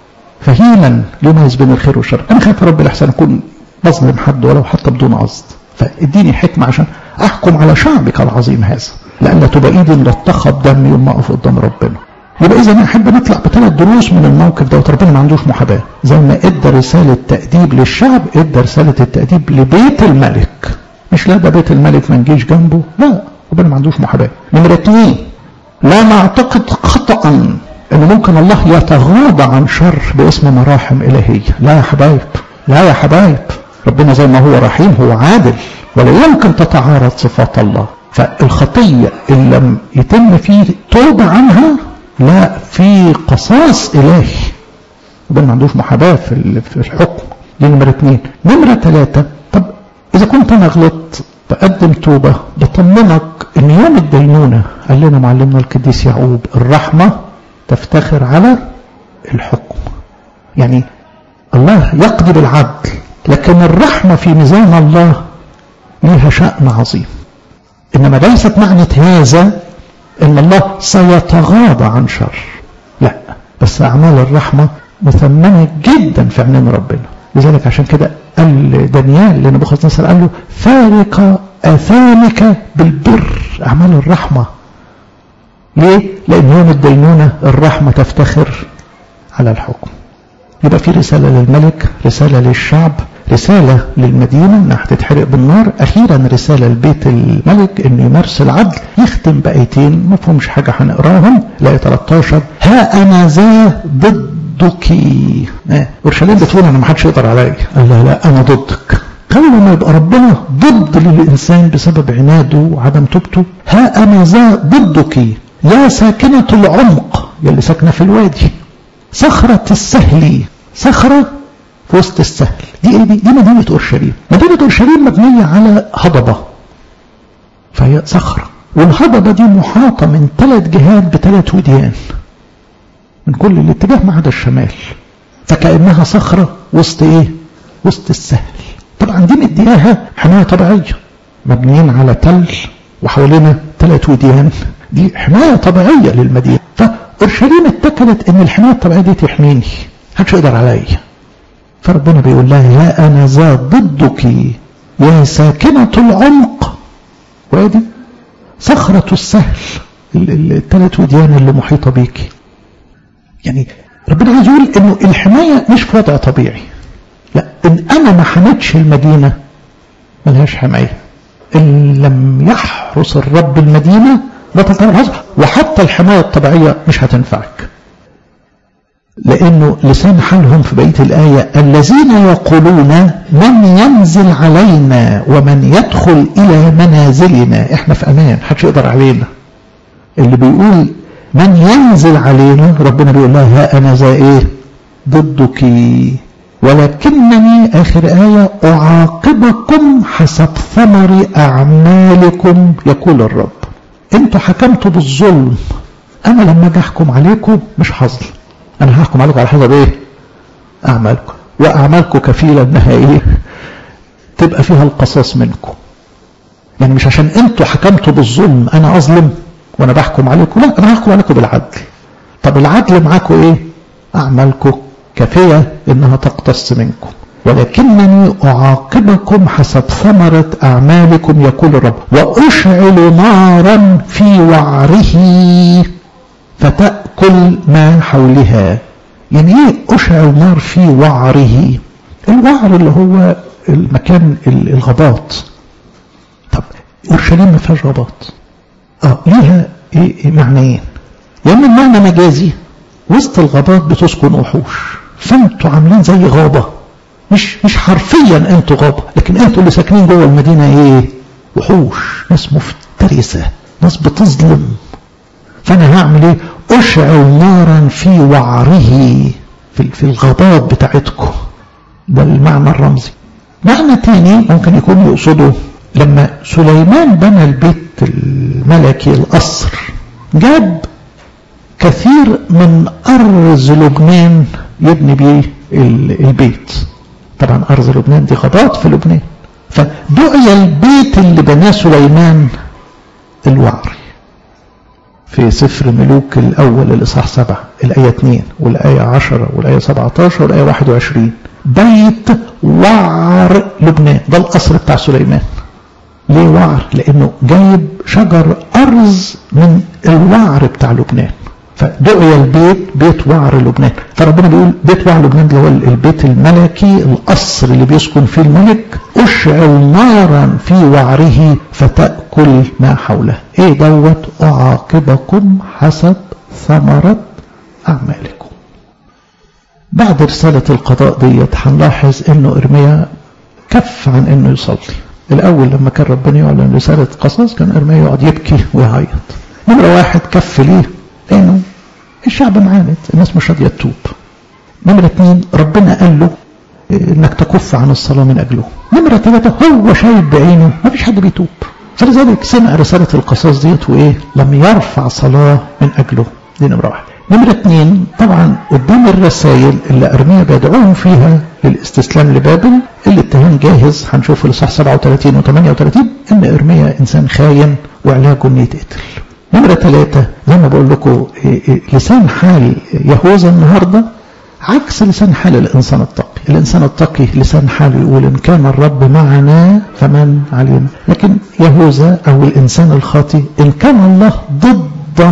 فهيما ليميز بين الخير والشر انا خايف رب الاحسن اكون بظلم حد ولو حتى بدون قصد فاديني حكمة عشان احكم على شعبك العظيم هذا لأن تبقى ايدي لتخب دم يوم ما اقف قدام ربنا يبقى اذا احب نطلع بثلاث دروس من الموقف دوت ربنا ما عندوش محاباه زي ما ادى رساله تاديب للشعب ادى رساله التاديب لبيت الملك مش لا ده بيت الملك ما نجيش جنبه لا ربنا ما عندوش محاباه نمرة اثنين لا نعتقد خطأ ان ممكن الله يتغاضى عن شر باسم مراحم الهيه لا يا حبايب لا يا حبايب ربنا زي ما هو رحيم هو عادل ولا يمكن تتعارض صفات الله فالخطيه ان لم يتم فيه توبه عنها لا في قصاص الهي ربنا ما عندوش محاباه في الحكم دي نمره اثنين نمره ثلاثه طب اذا كنت انا غلطت بقدم توبة بطمنك ان يوم الدينونة قال لنا معلمنا القديس يعقوب الرحمة تفتخر على الحكم يعني الله يقضي بالعدل لكن الرحمة في ميزان الله لها شأن عظيم إنما ليست معنى هذا إن الله سيتغاضى عن شر لا بس أعمال الرحمة مثمنة جدا في عينين ربنا لذلك عشان كده قال دانيال لنبوخذ نصر قال له فارق اثامك بالبر اعمال الرحمه ليه؟ لان يوم الدينونه الرحمه تفتخر على الحكم يبقى في رساله للملك رساله للشعب رساله للمدينه انها هتتحرق بالنار اخيرا رساله لبيت الملك انه يمارس العدل يختم بايتين ما فيهمش حاجه هنقراهم لايه 13 ها انا ذا ضد ضدك اورشليم بتقول انا ما حدش يقدر عليا قال لا لا انا ضدك قبل ما يبقى ربنا ضد للانسان بسبب عناده وعدم توبته ها انا ذا ضدك يا ساكنة العمق يلي ساكنة في الوادي صخرة السهل صخرة في وسط السهل دي ايه دي؟ دي مدينة اورشليم مدينة اورشليم مبنية على هضبة فهي صخرة والهضبة دي محاطة من ثلاث جهات بثلاث وديان من كل الاتجاه ما عدا الشمال فكأنها صخرة وسط ايه وسط السهل طبعا دي مدياها حماية طبيعية مبنيين على تل وحوالينا ثلاث وديان دي حماية طبيعية للمدينة فأورشليم اتكلت ان الحماية الطبيعية دي تحميني محدش يقدر عليا فربنا بيقول لها يا انا ذا ضدك يا ساكنة العمق وادي صخرة السهل الثلاث وديان اللي محيطة بيكي يعني ربنا عايز يقول انه الحماية مش في وضع طبيعي لا إن أنا ما حميتش المدينة ملهاش حماية إن لم يحرس الرب المدينة بطل تعمل وحتى الحماية الطبيعية مش هتنفعك لأنه لسان حالهم في بقية الآية الذين يقولون من ينزل علينا ومن يدخل إلى منازلنا إحنا في أمان محدش يقدر علينا اللي بيقول من ينزل علينا ربنا بيقول لها ها أنا زي إيه ضدك ولكنني آخر آية أعاقبكم حسب ثمر أعمالكم يقول الرب انتوا حكمتوا بالظلم أنا لما أجي أحكم عليكم مش هظلم أنا هحكم عليكم على حسب إيه أعمالكم وأعمالكم كفيلة إنها إيه تبقى فيها القصاص منكم يعني مش عشان انتوا حكمتوا بالظلم أنا أظلم وأنا بحكم عليكم لا أنا هحكم عليكم بالعدل طب العدل معاكم إيه أعمالكم كافية إنها تقتص منكم ولكنني أعاقبكم حسب ثمرة أعمالكم يقول الرب وأشعل نارا في وعره فتأكل ما حولها يعني ايه أشعل نار في وعره الوعر اللي هو المكان الغابات طب أورشليم ما فيهاش غابات اه ليها ايه, إيه معنيين يا اما المعنى مجازي وسط الغابات بتسكن وحوش فانتوا عاملين زي غابه مش مش حرفيا انتوا غابه لكن انتوا اللي ساكنين جوه المدينه ايه وحوش ناس مفترسه ناس بتظلم فانا هعمل ايه اشعل نارا في وعره في, في الغابات بتاعتكم ده المعنى الرمزي معنى تاني ممكن يكون يقصده لما سليمان بنى البيت الملكي القصر جاب كثير من أرز لبنان يبني بيه البيت طبعا أرز لبنان دي غابات في لبنان فدعي البيت اللي بناه سليمان الوعري في سفر ملوك الأول الإصحاح سبعة الآية 2 والآية 10 والآية 17 والآية 21 بيت وعر لبنان ده القصر بتاع سليمان ليه وعر لأنه جايب شجر أرز من الوعر بتاع لبنان فدعي البيت بيت وعر لبنان فربنا بيقول بيت وعر لبنان اللي هو البيت الملكي القصر اللي بيسكن فيه الملك اشعل نارا في وعره فتأكل ما حوله ايه دوت اعاقبكم حسب ثمرة اعمالكم بعد رسالة القضاء ديت هنلاحظ انه ارميا كف عن انه يصلي الاول لما كان ربنا يعلن رسالة قصص كان ارميا يقعد يبكي ويعيط نمرة واحد كف ليه لانه الشعب معاند الناس مش راضيه تتوب نمرة اثنين ربنا قال له انك تكف عن الصلاة من اجله نمرة ثلاثة هو شايف بعينه ما فيش حد بيتوب فلذلك سمع رسالة القصاص ديت وايه لم يرفع صلاة من اجله دي نمرة واحد نمرة اثنين طبعا قدام الرسائل اللي ارميا بيدعوهم فيها للاستسلام لبابل الاتهام جاهز هنشوف في الاصحاح 37 و 38 ان ارميا انسان خاين وعلاجه انه يتقتل نمرة ثلاثة زي ما بقول لكم لسان حال يهوذا النهاردة عكس لسان حال الإنسان التقي الإنسان التقي لسان حاله يقول إن كان الرب معنا فمن علينا لكن يهوذا أو الإنسان الخاطي إن كان الله ضدا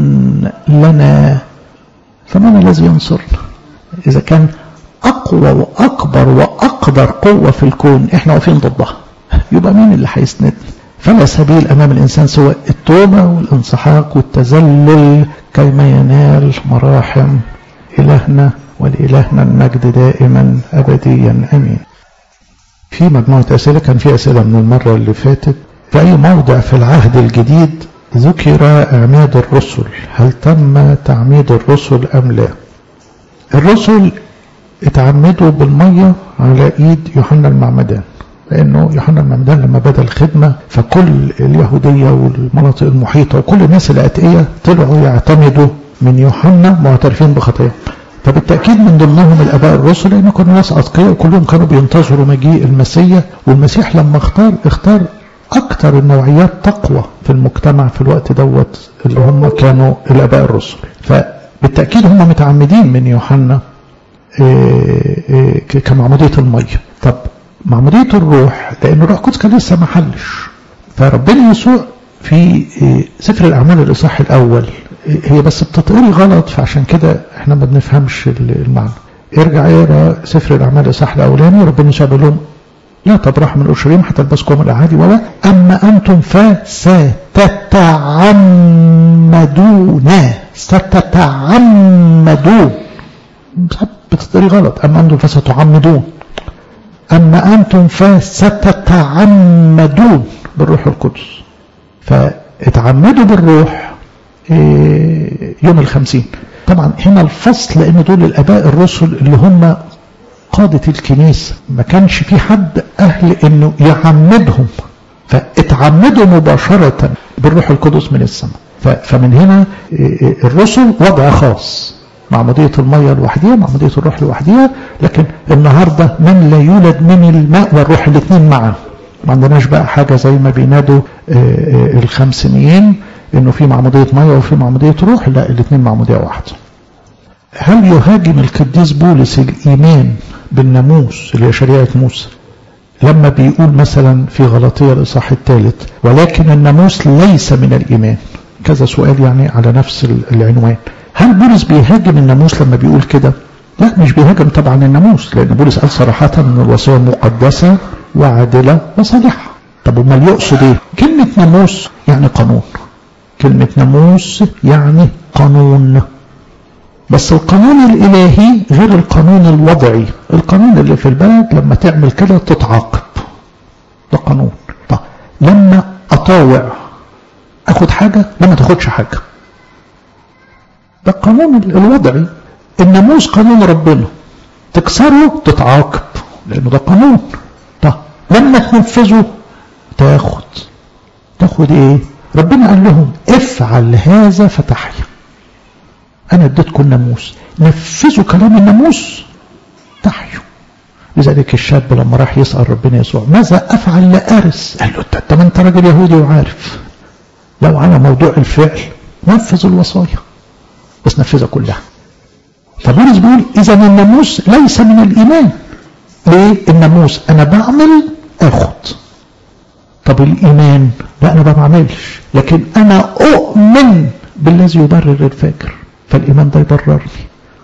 لنا فمن الذي ينصرنا إذا كان أقوى وأكبر وأقدر قوة في الكون إحنا واقفين ضدها يبقى مين اللي هيسندنا فلا سبيل أمام الإنسان سوى التوبة والانسحاق والتذلل كيما ينال مراحم إلهنا ولإلهنا المجد دائما أبديا أمين في مجموعة أسئلة كان في أسئلة من المرة اللي فاتت في أي موضع في العهد الجديد ذكر أعماد الرسل هل تم تعميد الرسل أم لا الرسل اتعمدوا بالمية على إيد يوحنا المعمدان لأنه يوحنا المعمدان لما بدأ الخدمة فكل اليهودية والمناطق المحيطة وكل الناس الأتقية طلعوا يعتمدوا من يوحنا معترفين بخطاياهم فبالتأكيد من ضمنهم الآباء الرسل لأن كانوا ناس أتقياء وكلهم كانوا بينتظروا مجيء المسيح والمسيح لما اختار اختار أكثر النوعيات تقوى في المجتمع في الوقت دوت اللي هم كانوا الآباء الرسل فبالتأكيد هم متعمدين من يوحنا كمعمودية المية طب معمودية الروح لأن الروح القدس كان لسه ما حلش فربنا يسوع في سفر الأعمال الإصحاح الأول هي بس بتتقري غلط فعشان كده احنا ما بنفهمش المعنى ارجع اقرا سفر الاعمال الاصحاح الاولاني ربنا يسوع بيقول لهم لا تبرحوا من اورشليم حتى تلبسكم الاعادي ولا اما انتم فستتعمدون ستتعمدون بتطري غلط اما انتم فستعمدون اما انتم فستتعمدون بالروح القدس فاتعمدوا بالروح يوم الخمسين طبعا هنا الفصل لان دول الاباء الرسل اللي هم قادة الكنيسة ما كانش في حد اهل انه يعمدهم فاتعمدوا مباشرة بالروح القدس من السماء فمن هنا الرسل وضع خاص معمودية المية لوحديها معمودية الروح لوحديها لكن النهاردة من لا يولد من الماء والروح الاثنين معا ما عندناش بقى حاجة زي ما بينادوا الخمسينيين انه في معمودية مية وفي معمودية روح لا الاثنين معمودية واحدة هل يهاجم القديس بولس الايمان بالناموس اللي هي شريعة موسى لما بيقول مثلا في غلطية الإصحاح الثالث ولكن الناموس ليس من الإيمان كذا سؤال يعني على نفس العنوان هل بولس بيهاجم الناموس لما بيقول كده لا مش بيهاجم طبعا الناموس لأن بولس قال صراحة أن الوصية مقدسة وعادلة وصالحة طب امال يقصد ايه كلمة ناموس يعني قانون كلمة ناموس يعني قانون بس القانون الإلهي غير القانون الوضعي القانون اللي في البلد لما تعمل كده تتعاقب ده قانون طب لما أطاوع أخد حاجة لما تاخدش حاجة ده القانون الوضعي الناموس قانون ربنا تكسره تتعاقب لأنه ده قانون طب لما تنفذه تاخد تاخد ايه ربنا قال لهم افعل هذا فتحيا انا اديتكم الناموس نفذوا كلام الناموس تحيوا لذلك الشاب لما راح يسأل ربنا يسوع ماذا افعل لارث قال له انت ما انت راجل يهودي وعارف لو على موضوع الفعل نفذ الوصايا بس نفذها كلها فبولس بيقول اذا الناموس ليس من الايمان ليه الناموس انا بعمل اخد طب الايمان لا انا ما بعملش لكن انا اؤمن بالذي يبرر الفاجر فالايمان ده يبررني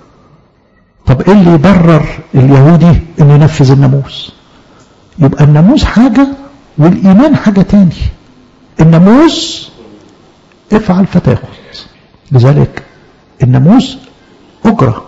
طب ايه اللي يبرر اليهودي انه ينفذ الناموس يبقى الناموس حاجة والايمان حاجة تاني الناموس افعل فتاخذ لذلك الناموس اجرة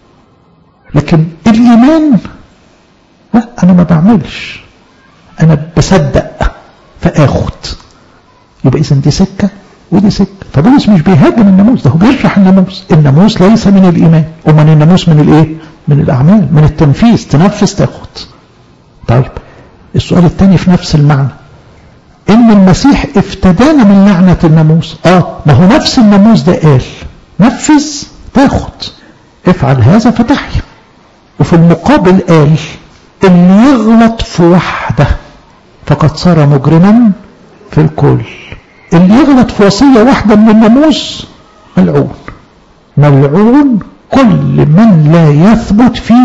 لكن الايمان لا انا ما بعملش انا بصدق فاخد يبقى اذا دي سكه ودي سكه فبولس مش بيهاجم الناموس ده هو بيشرح الناموس الناموس ليس من الايمان امال الناموس من الايه من الاعمال من التنفيذ تنفذ تاخد طيب السؤال الثاني في نفس المعنى ان المسيح افتدانا من لعنه الناموس اه ما هو نفس الناموس ده قال نفذ تاخد افعل هذا فتحيا وفي المقابل قال اللي يغلط في واحده فقد صار مجرما في الكل اللي يغلط في وصية واحدة من الناموس ملعون ملعون كل من لا يثبت في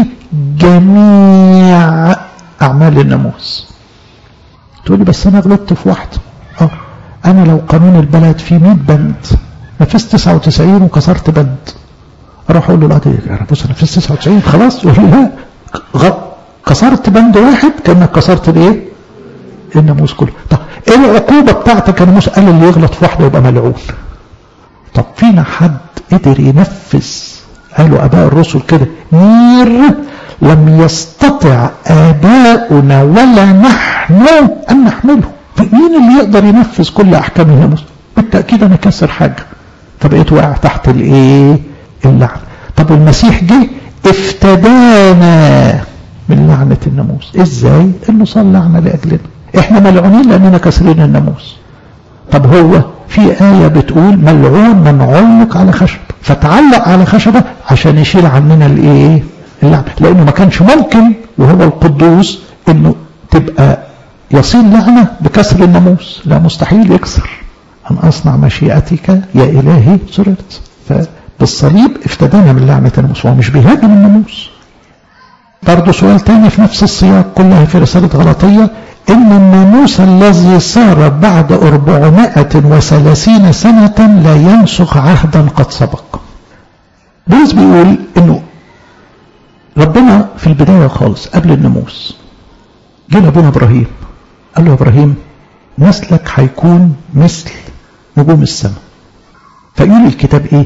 جميع أعمال الناموس تقول لي بس أنا غلطت في واحدة أه أنا لو قانون البلد فيه 100 بند نفذت 99 وكسرت بند أروح أقول له لا دي بص أنا نفذت 99 خلاص يقول لي لا كسرت بند واحد كأنك كسرت الإيه؟ الناموس كله طب ايه العقوبة بتاعتك يا ناموس قال اللي يغلط في واحدة يبقى ملعون طب فينا حد قدر ينفذ قالوا اباء الرسل كده نير لم يستطع اباؤنا ولا نحن ان نحمله مين اللي يقدر ينفذ كل احكام الناموس بالتاكيد انا كسر حاجه فبقيت واقع تحت الايه اللعنه طب المسيح جه افتدانا من لعنه الناموس ازاي انه صار لعنه لاجلنا احنا ملعونين لاننا كسرين الناموس طب هو في آية بتقول ملعون من علق على خشب فتعلق على خشبة عشان يشيل عننا الايه اللعنة لانه ما كانش ممكن وهو القدوس انه تبقى يصير لعنة بكسر الناموس لا مستحيل يكسر أن أصنع مشيئتك يا إلهي سررت فبالصليب افتدانا من لعنة الناموس هو مش بيهاجم الناموس برضه سؤال تاني في نفس السياق كلها في رسالة غلطية إن الناموس الذي صار بعد أربعمائة وثلاثين سنة لا ينسخ عهدا قد سبق بولس بيقول إنه ربنا في البداية خالص قبل الناموس جه لابونا ابراهيم قال له يا ابراهيم نسلك هيكون مثل نجوم السماء فيقول الكتاب ايه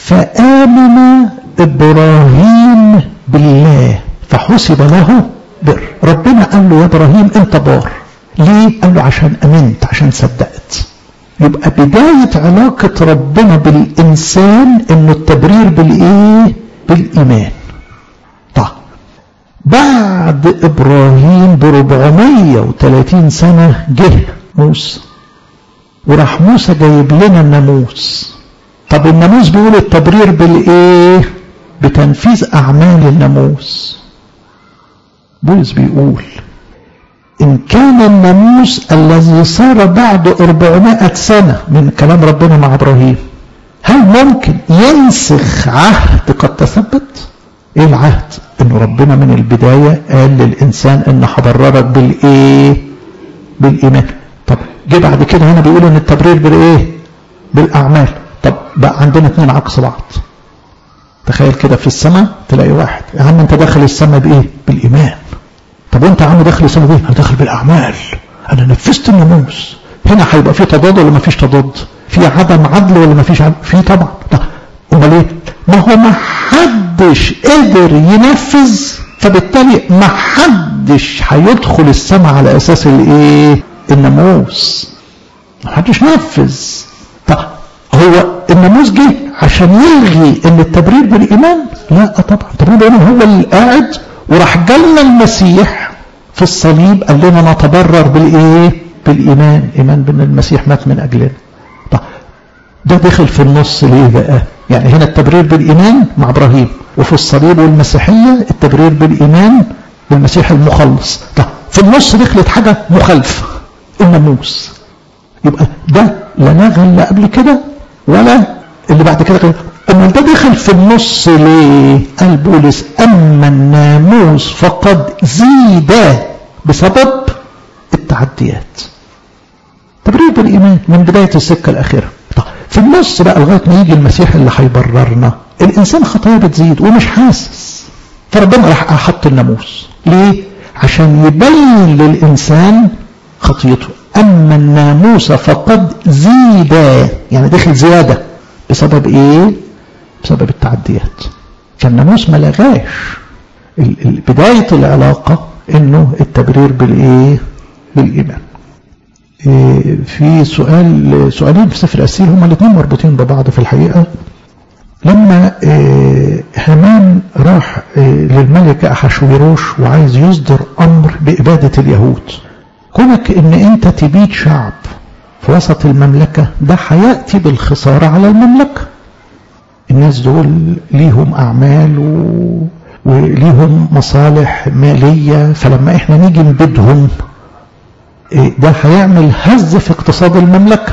فآمن ابراهيم بالله فحسب له بر ربنا قال له يا ابراهيم انت بار ليه قال له عشان امنت عشان صدقت يبقى بداية علاقة ربنا بالإنسان إنه التبرير بالإيه؟ بالإيمان. طيب بعد إبراهيم ب 430 سنة جه موسى وراح موسى جايب لنا الناموس. طب الناموس بيقول التبرير بالإيه؟ بتنفيذ أعمال الناموس. بولس بيقول إن كان الناموس الذي صار بعد أربعمائة سنة من كلام ربنا مع إبراهيم هل ممكن ينسخ عهد قد تثبت؟ إيه العهد؟ إن ربنا من البداية قال للإنسان إن هبررك بالإيه؟ بالإيمان. طب جه بعد كده هنا بيقول إن التبرير بالإيه؟ بالأعمال. طب بقى عندنا اثنين عكس بعض. تخيل كده في السماء تلاقي واحد يا عم أنت داخل السماء بإيه؟ بالإيمان. طب وانت يا عم داخل السنه دي انا داخل بالاعمال انا نفذت الناموس هنا هيبقى في تضاد ولا ما فيش تضاد في عدم عدل ولا ما فيش عدل في طبعا امال ايه ما هو ما حدش قدر ينفذ فبالتالي ما حدش هيدخل السماء على اساس الايه الناموس ما حدش نفذ طب هو الناموس جه عشان يلغي ان التبرير بالايمان لا طبعا التبرير بالايمان هو اللي قاعد وراح جالنا المسيح في الصليب قال لنا نتبرر بالايه بالايمان ايمان بان المسيح مات من اجلنا طب ده دخل في النص ليه بقى يعني هنا التبرير بالايمان مع ابراهيم وفي الصليب والمسيحيه التبرير بالايمان بالمسيح المخلص طب في النص دخلت حاجه مخالفه الناموس يبقى ده لا نغل لا قبل كده ولا اللي بعد كده امال ده دخل في النص ليه قال بولس اما الناموس فقد زيد بسبب التعديات تبرير بالايمان من بدايه السكه الاخيره طب في النص بقى لغايه ما يجي المسيح اللي هيبررنا الانسان خطاياه بتزيد ومش حاسس فربنا راح حط الناموس ليه عشان يبين للانسان خطيته اما الناموس فقد زيد يعني دخل زياده بسبب ايه بسبب التعديات فالناموس ما لغاش بداية العلاقة انه التبرير بالايه بالايمان إيه في سؤال سؤالين في سفر الاسيل هما الاثنين مربوطين ببعض في الحقيقة لما إيه هامان راح إيه للملك احشويروش وعايز يصدر امر بابادة اليهود كونك ان انت تبيد شعب في وسط المملكة ده هيأتي بالخسارة على المملكة الناس دول ليهم أعمال و... وليهم مصالح مالية فلما احنا نيجي نبيدهم ده هيعمل هز في اقتصاد المملكة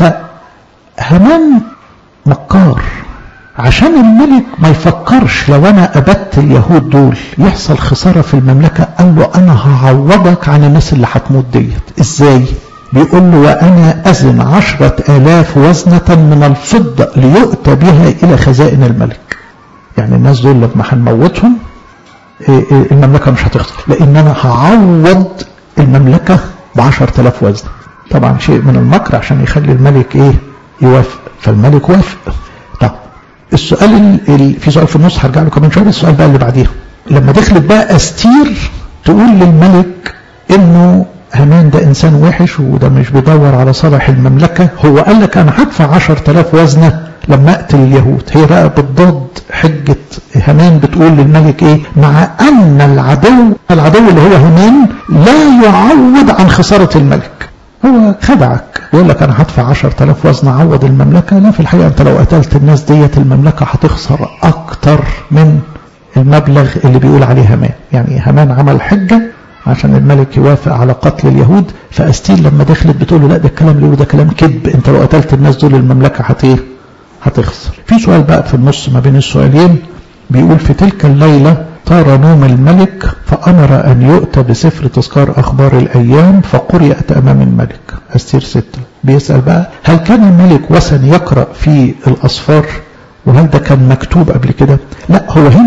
فهمان مكار عشان الملك ما يفكرش لو انا ابدت اليهود دول يحصل خسارة في المملكة قال له انا هعوضك عن الناس اللي هتموت ديت ازاي بيقول له وأنا أزن عشرة آلاف وزنة من الفضة ليؤتى بها إلى خزائن الملك يعني الناس دول لما هنموتهم المملكة مش هتخسر لأن أنا هعوض المملكة بعشرة آلاف وزن طبعا شيء من المكر عشان يخلي الملك إيه يوافق فالملك وافق طب السؤال ال... في سؤال في النص هرجع له كمان شويه السؤال بقى اللي بعديه لما دخلت بقى استير تقول للملك انه هامان ده انسان وحش وده مش بيدور على صالح المملكة هو قال لك انا هدفع عشر تلاف وزنة لما اقتل اليهود هي بقى بتضاد حجة هامان بتقول للملك ايه مع ان العدو العدو اللي هو هامان لا يعوض عن خسارة الملك هو خدعك يقول لك انا هدفع عشر تلاف وزن اعوض المملكة لا في الحقيقة انت لو قتلت الناس ديت المملكة هتخسر اكتر من المبلغ اللي بيقول عليه هامان يعني هامان عمل حجة عشان الملك يوافق على قتل اليهود فاستيل لما دخلت بتقول له لا ده الكلام اللي ده كلام كذب انت لو قتلت الناس دول المملكه هت هتخسر في سؤال بقى في النص ما بين السؤالين بيقول في تلك الليله طار نوم الملك فامر ان يؤتى بسفر تذكار اخبار الايام فقرئت امام الملك استير ستة بيسال بقى هل كان الملك وثن يقرا في الاصفار وهل ده كان مكتوب قبل كده لا هو هنا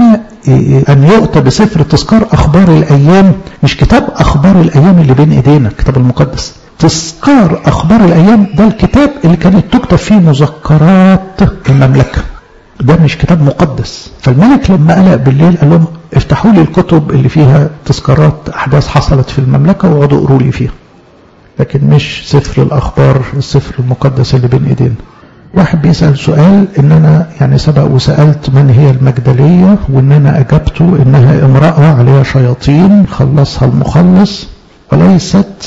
أن يؤتى بسفر تذكار أخبار الأيام مش كتاب أخبار الأيام اللي بين إيدينا الكتاب المقدس تذكار أخبار الأيام ده الكتاب اللي كانت تكتب فيه مذكرات المملكة ده مش كتاب مقدس فالملك لما قلق بالليل قال لهم افتحوا لي الكتب اللي فيها تذكارات أحداث حصلت في المملكة واقعدوا اقروا لي فيها لكن مش سفر الأخبار السفر المقدس اللي بين إيدينا واحد بيسأل سؤال ان انا يعني سبق وسألت من هي المجدلية وان انا اجبته انها امرأة عليها شياطين خلصها المخلص وليست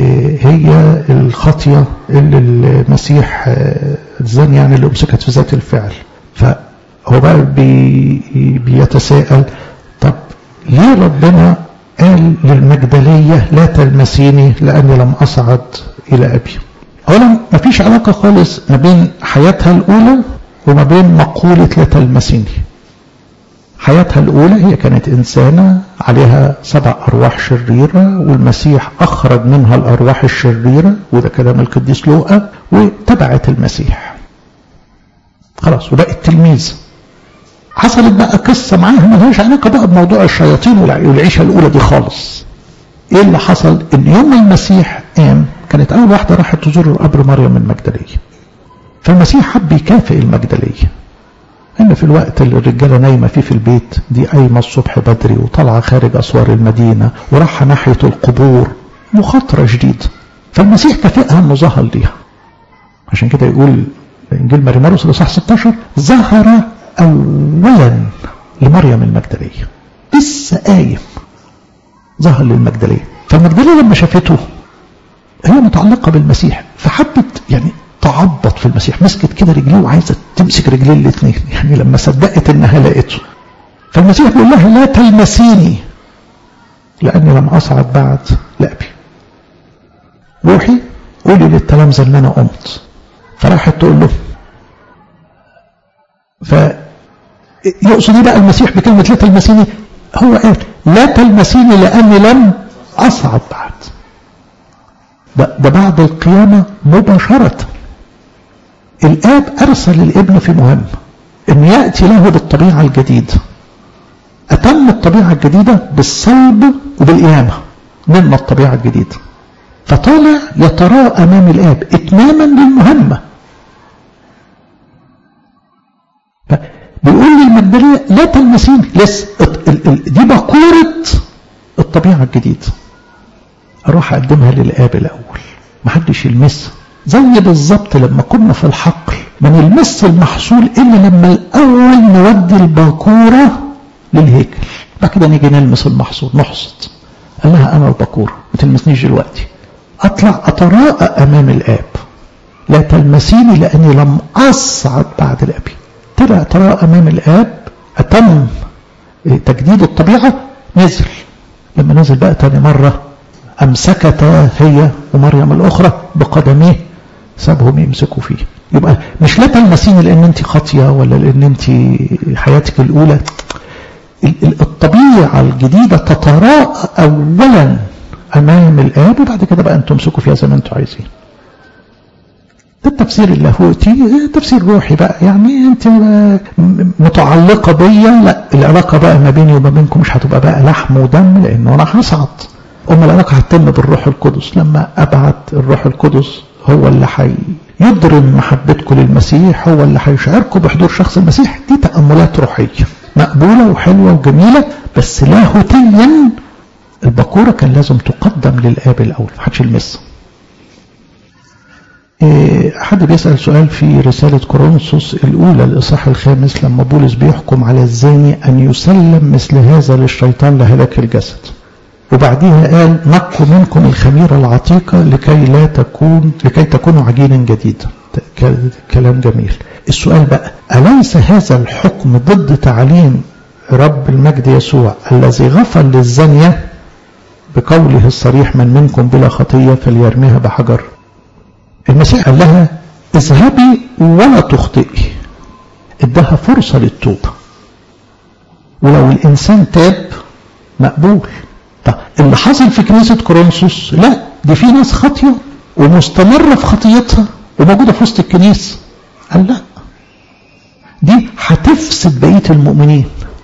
هي الخطية اللي المسيح الزن يعني اللي امسكت في ذات الفعل فهو بقى بي بيتساءل طب ليه ربنا قال للمجدلية لا تلمسيني لأني لم أصعد إلى أبي أولا ما فيش علاقة خالص ما بين حياتها الأولى وما بين مقولة لا تلمسيني حياتها الأولى هي كانت إنسانة عليها سبع أرواح شريرة والمسيح أخرج منها الأرواح الشريرة وده كلام القديس لوقا وتبعت المسيح خلاص وبقت تلميذ حصلت بقى قصة معاها ما لهاش علاقة بقى بموضوع الشياطين والعيشة الأولى دي خالص إيه اللي حصل؟ إن يوم المسيح قام كانت أول واحدة راحت تزور قبر مريم المجدلية فالمسيح حب يكافئ المجدلية إن في الوقت اللي الرجالة نايمة فيه في البيت دي قايمة الصبح بدري وطالعة خارج أسوار المدينة وراحة ناحية القبور مخاطرة جديدة فالمسيح كافئها إنه ظهر ليها عشان كده يقول إنجيل ماري مرقس الإصحاح 16 ظهر أولا لمريم المجدلية لسه قايم ظهر للمجدلية فالمجدلية لما شافته هي متعلقة بالمسيح فحبت يعني تعبط في المسيح مسكت كده رجليه وعايزة تمسك رجليه الاثنين يعني لما صدقت انها لقيته فالمسيح بيقول لها لا تلمسيني لاني لم اصعد بعد لأبي روحي قولي للتلامذة ان انا قمت فراحت تقول له ف يقصد ايه بقى المسيح بكلمة لا تلمسيني هو قال لا تلمسيني لاني لم اصعد بعد ده, ده بعد القيامة مباشرة الآب أرسل الابن في مهمة أن يأتي له بالطبيعة الجديدة أتم الطبيعة الجديدة بالصلب وبالقيامة من الطبيعة الجديدة فطالع يتراءى أمام الآب إتماما للمهمة بيقول للمجدلية لا تلمسيني لسه دي بقورة الطبيعة الجديدة اروح اقدمها للاب الاول محدش يلمسها زي بالظبط لما كنا في الحقل ما نلمس المحصول الا لما الاول نودي الباكوره للهيكل بعد كده نيجي نلمس المحصول نحصد قال لها انا الباكوره ما تلمسنيش دلوقتي اطلع اتراءى امام الاب لا تلمسيني لاني لم اصعد بعد الابي طلع اتراءى امام الاب اتم تجديد الطبيعه نزل لما نزل بقى تاني مره أمسكتا هي ومريم الأخرى بقدميه سابهم يمسكوا فيه يبقى مش لا تلمسيني لأن أنت خاطية ولا لأن أنت حياتك الأولى الطبيعة الجديدة تتراءى أولا أمام الآب وبعد كده بقى أنتم تمسكوا فيها زي ما أنتم عايزين ده التفسير اللاهوتي تفسير روحي بقى يعني انت متعلقة بيا لا العلاقة بقى ما بيني وما بينكم مش هتبقى بقى لحم ودم لانه انا هصعد أما العلاقة هتتم بالروح القدس لما أبعت الروح القدس هو اللي حي يضرم محبتكم للمسيح هو اللي هيشعركم بحضور شخص المسيح دي تأملات روحية مقبولة وحلوة وجميلة بس لاهوتيا البكورة كان لازم تقدم للآب الأول محدش يلمسها إيه حد بيسأل سؤال في رسالة كورنثوس الأولى الإصحاح الخامس لما بولس بيحكم على الزاني أن يسلم مثل هذا للشيطان لهلاك الجسد وبعديها قال نقوا منكم الخميرة العتيقة لكي لا تكون لكي تكونوا عجينا جديدا كلام جميل السؤال بقى أليس هذا الحكم ضد تعليم رب المجد يسوع الذي غفر للزانية بقوله الصريح من منكم بلا خطية فليرميها بحجر المسيح قال لها اذهبي ولا تخطئي ادها فرصة للتوبة ولو الإنسان تاب مقبول طب اللي حصل في كنيسة كورنثوس لا دي في ناس خاطية ومستمرة في خطيتها وموجودة في وسط الكنيسة قال لا دي هتفسد بقية المؤمنين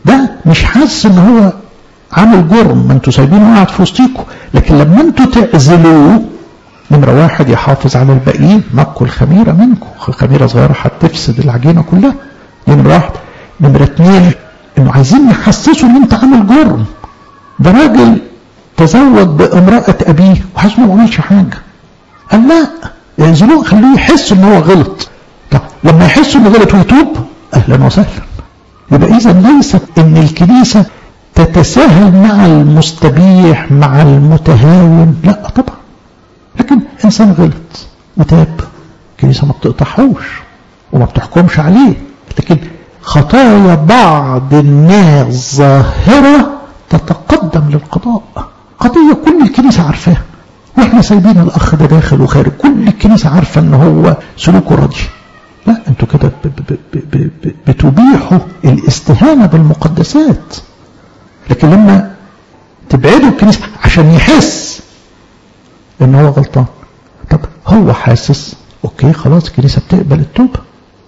ده مش حاسس ان هو عامل جرم ما انتوا سايبينه قاعد في وسطيكم لكن لما انتوا تعزلوه نمرة واحد يحافظ على الباقيين نقوا الخميرة منكم الخميرة صغيرة هتفسد العجينة كلها نمرة واحد نمرة اتنين انه عايزين نحسسه ان انت عامل جرم ده راجل تزوج بامرأة ابيه وحاسس انه ما عملش حاجة قال لا ينزلوه خليه يحس ان هو غلط طب لما يحس انه غلط ويتوب اهلا وسهلا يبقى اذا ليست ان الكنيسة تتساهل مع المستبيح مع المتهاون لا طبعا لكن انسان غلط وتاب الكنيسة ما بتقطعهوش وما بتحكمش عليه لكن خطايا بعض الناس ظاهرة تتقدم للقضاء قضية كل الكنيسة عارفاها واحنا سايبين الاخ ده داخل وخارج كل الكنيسة عارفة ان هو سلوكه راضي لا انتوا كده بتبيحوا الاستهانة بالمقدسات لكن لما تبعدوا الكنيسة عشان يحس ان هو غلطان طب هو حاسس اوكي خلاص الكنيسة بتقبل التوبة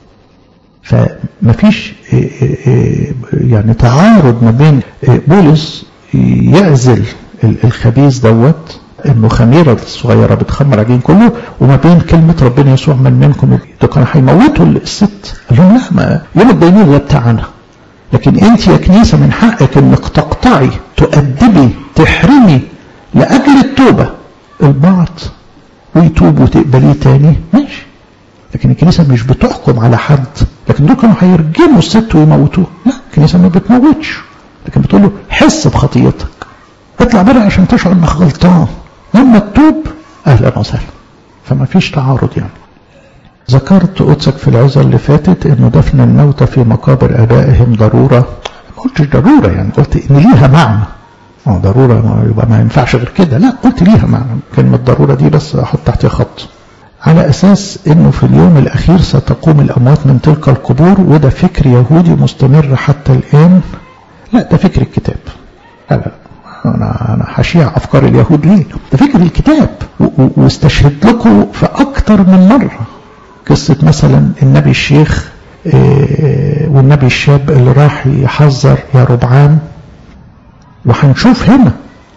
فمفيش يعني تعارض ما بين بولس يعزل الخبيث دوت انه خميرة صغيرة بتخمر عجين كله وما بين كلمة ربنا يسوع من منكم دول كانوا هيموتوا الست قال لهم لا ما يوم الدينين ده بتاعنا لكن انت يا كنيسة من حقك انك تقطعي تؤدبي تحرمي لأجل التوبة البعض ويتوب وتقبليه تاني ماشي لكن الكنيسة مش بتحكم على حد لكن دول كانوا هيرجموا الست ويموتوه لا الكنيسة ما بتموتش لكن بتقول له حس بخطيتك اطلع بره عشان تشعر انك غلطان لما تتوب اهلا وسهلا فما فيش تعارض يعني ذكرت قدسك في العظة اللي فاتت انه دفن الموتى في مقابر ابائهم ضرورة ما قلتش ضرورة يعني قلت ان ليها معنى اه ضرورة يبقى ما ينفعش غير كده لا قلت ليها معنى كلمة ضرورة دي بس احط تحتها خط على اساس انه في اليوم الاخير ستقوم الاموات من تلك القبور وده فكر يهودي مستمر حتى الان لا ده فكر الكتاب لا لا انا انا هشيع افكار اليهود ليه ده فكر الكتاب واستشهد لكم في اكتر من مره قصه مثلا النبي الشيخ والنبي الشاب اللي راح يحذر يا ربعان وهنشوف هنا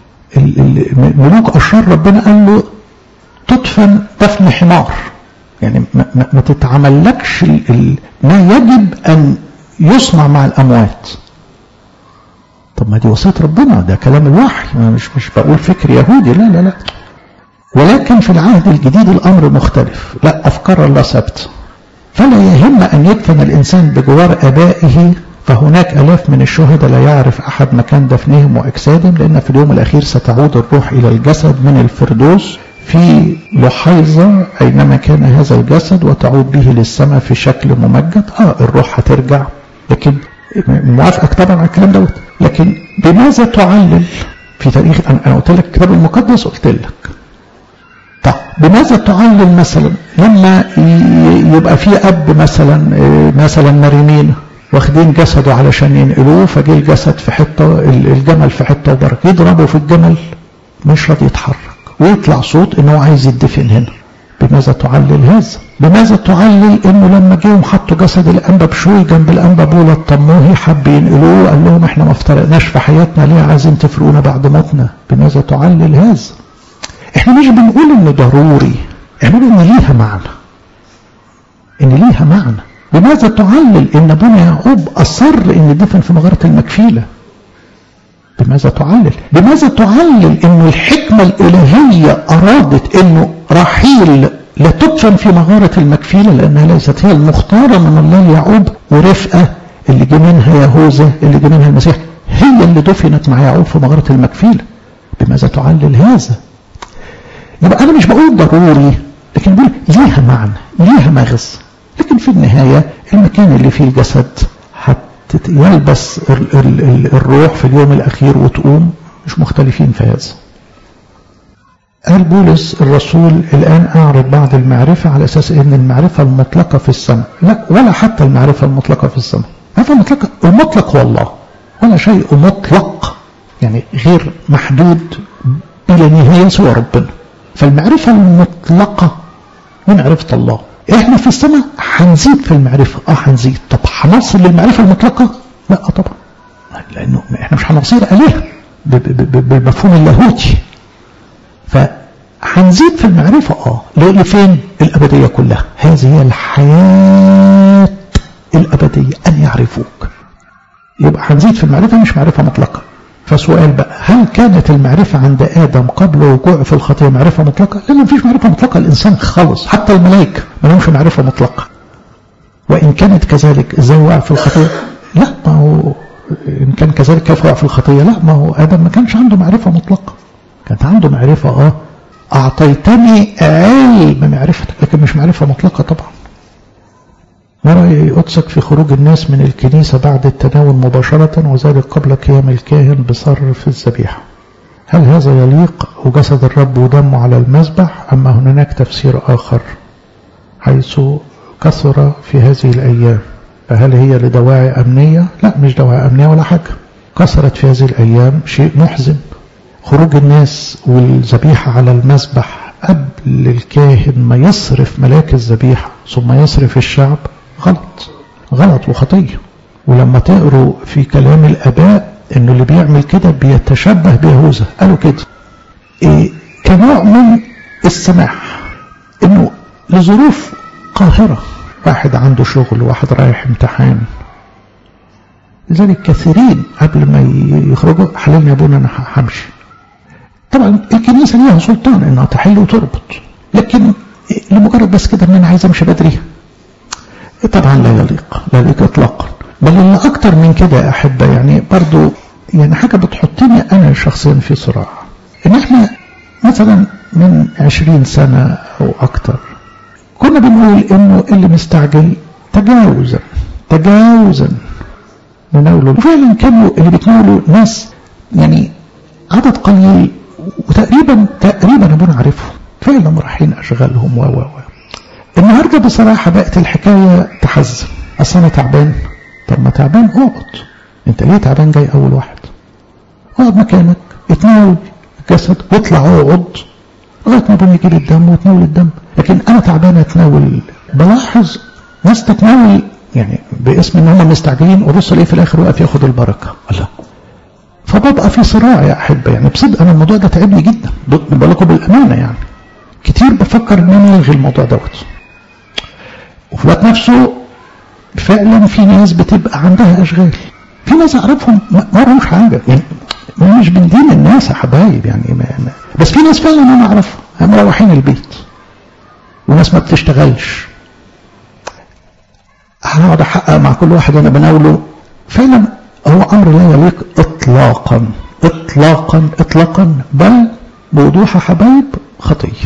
ملوك اشرار ربنا قال له تدفن دفن حمار يعني ما, ما, ما تتعملكش ما يجب ان يصنع مع الاموات طب ما دي وصيه ربنا ده كلام الوحي انا مش مش بقول فكر يهودي لا لا لا ولكن في العهد الجديد الامر مختلف لا افكار الله ثابته فلا يهم ان يدفن الانسان بجوار ابائه فهناك الاف من الشهداء لا يعرف احد مكان دفنهم واجسادهم لان في اليوم الاخير ستعود الروح الى الجسد من الفردوس في لحيظة أينما كان هذا الجسد وتعود به للسماء في شكل ممجد آه الروح هترجع لكن موافقك طبعا على الكلام دوت لكن بماذا تعلل في تاريخ أنا قلت لك الكتاب المقدس قلت لك طب بماذا تعلل مثلا لما يبقى في أب مثلا مثلا مريمين واخدين جسده علشان ينقلوه فجه الجسد في حتة الجمل في حتة وبرك يضربوا في الجمل مش راضي يتحرك ويطلع صوت انه عايز يدفن هنا بماذا تعلل هذا بماذا تعلل انه لما جيهم حطوا جسد الانبا بشوي جنب الانبا بولا الطموهي حب ينقلوه قال لهم احنا ما افترقناش في حياتنا ليه عايزين تفرقونا بعد موتنا بماذا تعلل هذا احنا مش بنقول انه ضروري احنا بنقول ان ليها معنى ان ليها معنى بماذا تعلل ان ابونا يعقوب اصر ان دفن في مغاره المكفيله بماذا تعلل بماذا تعلل انه الحكمة الالهية ارادت انه رحيل لا تدفن في مغارة المكفيلة لانها ليست هي المختارة من الله ليعقوب ورفقة اللي جه منها يهوذا اللي جه منها المسيح هي اللي دفنت مع يعقوب في مغارة المكفيلة بماذا تعلل هذا يبقى انا مش بقول ضروري لكن بقول ليها معنى ليها مغز لكن في النهاية المكان اللي فيه الجسد يلبس الروح في اليوم الأخير وتقوم مش مختلفين في هذا قال بولس الرسول الآن أعرض بعض المعرفة على أساس أن المعرفة المطلقة في السماء لا ولا حتى المعرفة المطلقة في السماء المعرفة المطلقة المطلق هو الله ولا شيء مطلق يعني غير محدود بلا نهاية سوى ربنا فالمعرفة المطلقة من معرفة الله احنا في السماء هنزيد في المعرفة اه هنزيد طب هنصل للمعرفة المطلقة لا طبعا لانه احنا مش هنصير الهه بالمفهوم اللاهوتي فهنزيد في المعرفه اه لفين الابديه كلها هذه هي الحياه الابديه ان يعرفوك يبقى هنزيد في المعرفه مش معرفه مطلقه فسؤال بقى هل كانت المعرفة عند آدم قبل وقوع في الخطية معرفة مطلقة؟ لا مفيش معرفة مطلقة الإنسان خالص حتى الملائكة ما لهمش معرفة مطلقة وإن كانت كذلك إزاي وقع في الخطية؟ لا ما هو إن كان كذلك كيف وقع في الخطية؟ لا ما هو آدم ما كانش عنده معرفة مطلقة كانت عنده معرفة آه أعطيتني علم معرفتك لكن مش معرفة مطلقة طبعا ما رأي قدسك في خروج الناس من الكنيسة بعد التناول مباشرة وذلك قبل قيام الكاهن بصر في الذبيحة هل هذا يليق وجسد الرب ودمه على المذبح أما هناك تفسير آخر حيث كثر في هذه الأيام فهل هي لدواعي أمنية لا مش دواعي أمنية ولا حاجة كثرت في هذه الأيام شيء محزن خروج الناس والذبيحة على المذبح قبل الكاهن ما يصرف ملاك الذبيحة ثم يصرف الشعب غلط غلط وخطية ولما تقروا في كلام الآباء انه اللي بيعمل كده بيتشبه بيهوذا قالوا كده إيه كنوع من السماح انه لظروف قاهرة واحد عنده شغل واحد رايح امتحان لذلك كثيرين قبل ما يخرجوا حللني يا ابونا انا همشي طبعا الكنيسة ليها سلطان انها تحل وتربط لكن لمجرد بس كده ان انا عايز امشي بدري طبعا لا يليق لا يليق اطلاقا بل اللي اكتر من كده يا احبه يعني برضو يعني حاجه بتحطني انا شخصيا في صراع ان احنا مثلا من عشرين سنه او اكتر كنا بنقول انه اللي مستعجل تجاوزا تجاوزا نناوله وفعلا كانوا اللي بيتناولوا ناس يعني عدد قليل وتقريبا تقريبا ابونا عارفهم فعلا رايحين اشغالهم و و النهارده بصراحه بقت الحكايه تحزن اصل انا تعبان طب ما تعبان اقعد انت ليه تعبان جاي اول واحد اقعد مكانك اتناول الجسد واطلع اقعد لغايه ما ابونا يجي لي الدم وتناول الدم لكن انا تعبان اتناول بلاحظ ناس تتناول يعني باسم ان هم مستعجلين وبص الاقيه في الاخر واقف ياخد البركه الله فببقى في صراع يا احبه يعني بصدق انا الموضوع ده تعبني جدا بقول لكم بالامانه يعني كتير بفكر ان انا الغي الموضوع دوت وفي الوقت نفسه فعلا في ناس بتبقى عندها اشغال في ناس اعرفهم ما لهمش حاجه يعني مش بندين الناس يا حبايب يعني ما ما بس في ناس فعلا انا اعرفها مروحين البيت وناس ما بتشتغلش هقعد احقق مع كل واحد وانا بناوله فعلا هو امر لا يليق اطلاقا اطلاقا اطلاقا بل بوضوح يا حبايب خطيه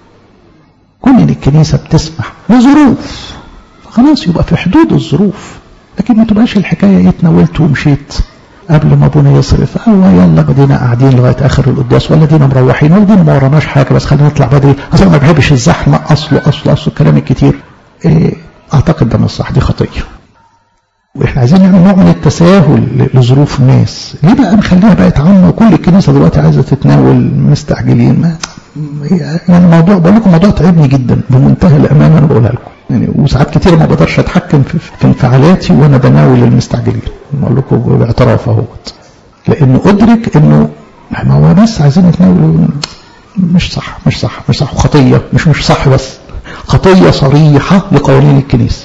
كون ان الكنيسه بتسمح لظروف خلاص يبقى في حدود الظروف لكن ما تبقاش الحكايه ايه اتناولت ومشيت قبل ما ابونا يصرف او يلا بدينا قاعدين لغايه اخر القداس ولا دينا مروحين ولا دينا ما وراناش حاجه بس خلينا نطلع بدري اصل ما بحبش الزحمه اصله اصله اصله الكلام الكتير إيه اعتقد ده مش صح دي خطيه واحنا عايزين نعمل نوع من التساهل لظروف الناس ليه بقى نخليها بقت عامه وكل الكنيسه دلوقتي عايزه تتناول مستعجلين ما يعني الموضوع بقول لكم موضوع تعبني جدا بمنتهى الامانه انا بقولها لكم يعني وساعات كتير ما بقدرش اتحكم في, في انفعالاتي وانا بناول المستعجلين بقول لكم باعتراف اهوت لانه ادرك انه ما هو بس عايزين نتناول مش صح مش صح مش صح خطيه مش مش صح بس خطيه صريحه لقوانين الكنيسه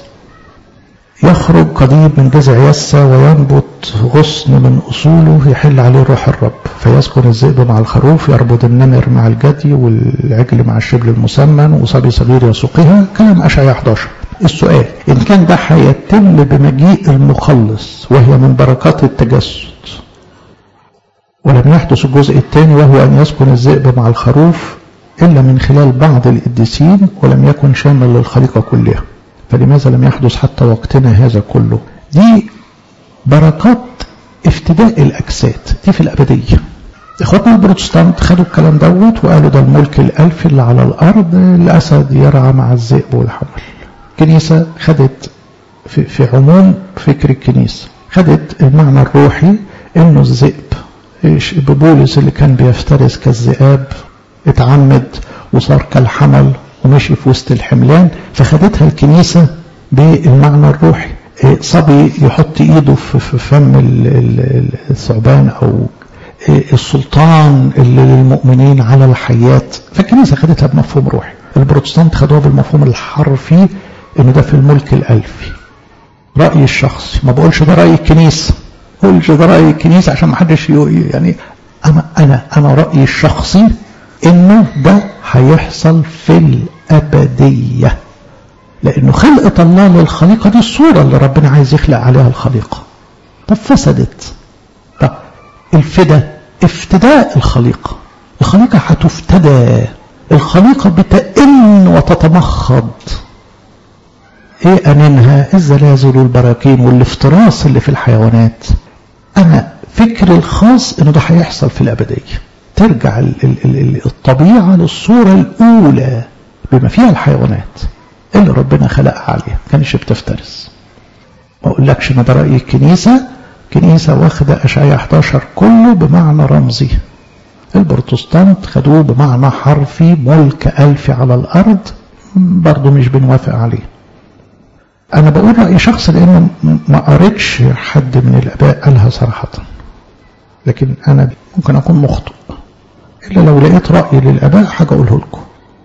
يخرج قضيب من جذع يسى وينبت غصن من أصوله يحل عليه روح الرب فيسكن الذئب مع الخروف يربط النمر مع الجدي والعجل مع الشبل المسمن وصبي صغير يسوقها كلام أشعياء 11 السؤال إن كان ده هيتم بمجيء المخلص وهي من بركات التجسد ولم يحدث الجزء الثاني وهو أن يسكن الذئب مع الخروف إلا من خلال بعض القديسين ولم يكن شامل للخليقة كلها فلماذا لم يحدث حتى وقتنا هذا كله دي بركات افتداء الأجساد دي في الأبدية إخواتنا البروتستانت خدوا الكلام دوت وقالوا ده الملك الألفي اللي على الأرض الأسد يرعى مع الذئب والحمل الكنيسة خدت في, في عموم فكر الكنيسة خدت المعنى الروحي إنه الذئب ببولس اللي كان بيفترس كالذئاب اتعمد وصار كالحمل ومشي في وسط الحملان فخدتها الكنيسة بالمعنى الروحي صبي يحط ايده في فم الثعبان او السلطان اللي للمؤمنين على الحيات فالكنيسة خدتها بمفهوم روحي البروتستانت خدوها بالمفهوم الحرفي انه ده في الملك الالفي رأيي الشخصي ما بقولش ده رأي الكنيسة بقولش ده رأي الكنيسة عشان ما حدش يعني أنا أنا أنا رأيي الشخصي إنه ده هيحصل في الأبدية لأنه خلقة الله للخليقة دي الصورة اللي ربنا عايز يخلق عليها الخليقة طب فسدت طب الفدا افتداء الخليقة الخليقة هتفتدى الخليقة بتئن وتتمخض ايه انينها الزلازل والبراكين والافتراس اللي في الحيوانات انا فكري الخاص انه ده هيحصل في الابديه ترجع ال ال ال الطبيعه للصوره الاولى بما فيها الحيوانات اللي ربنا خلقها عليها كانش بتفترس ما اقولكش ان ده راي الكنيسه كنيسه واخده اشعياء 11 كله بمعنى رمزي البروتستانت خدوه بمعنى حرفي ملك ألفي على الأرض برضه مش بنوافق عليه أنا بقول رأي شخص لأن ما قريتش حد من الآباء قالها صراحة لكن أنا ممكن أكون مخطئ إلا لو لقيت رأي للآباء حاجة أقوله لكم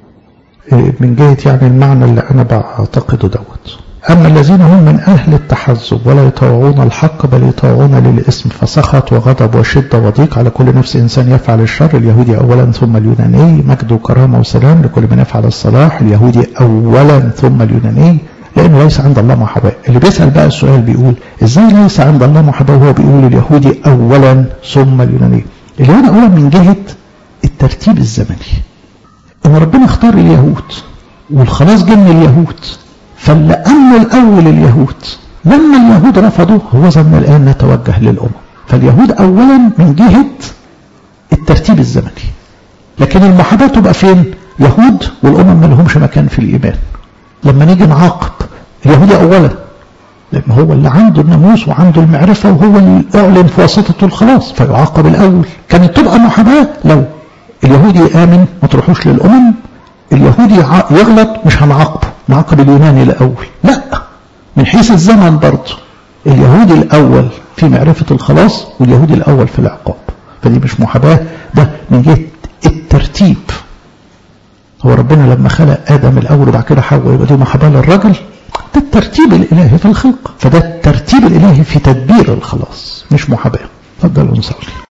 من جهة يعني المعنى اللي أنا بعتقده دوت أما الذين هم من أهل التحزب ولا يطوعون الحق بل يطوعون للإسم فسخط وغضب وشدة وضيق على كل نفس إنسان يفعل الشر اليهودي أولا ثم اليوناني مجد وكرامة وسلام لكل من يفعل الصلاح اليهودي أولا ثم اليوناني لأنه ليس عند الله محاباة اللي بيسأل بقى السؤال بيقول إزاي ليس عند الله محاباة وهو بيقول اليهودي أولا ثم اليوناني اليهود أولا من جهة الترتيب الزمني إن ربنا اختار اليهود والخلاص جه من اليهود فاللي أمن الأول اليهود لما اليهود رفضوا هو زمن الآن نتوجه للأمم فاليهود أولا من جهة الترتيب الزمني لكن المحاباة تبقى فين يهود والأمم ما لهمش مكان في الإيمان لما نيجي نعاقب اليهودي أولا لأن هو اللي عنده الناموس وعنده المعرفة وهو اللي أعلن في واسطته الخلاص فيعاقب الأول كانت تبقى محاباة لو اليهودي آمن ما تروحوش للأمم اليهودي يغلط مش هنعاقبه نعاقب اليوناني الأول لا من حيث الزمن برضه اليهودي الأول في معرفة الخلاص واليهودي الأول في العقاب فدي مش محاباة ده من جهة الترتيب هو ربنا لما خلق آدم الأول وبعد كده حواء يبقى دي محاباة للرجل ده الترتيب الإلهي في الخلق فده الترتيب الإلهي في تدبير الخلاص مش محاباة اتفضلوا نصلي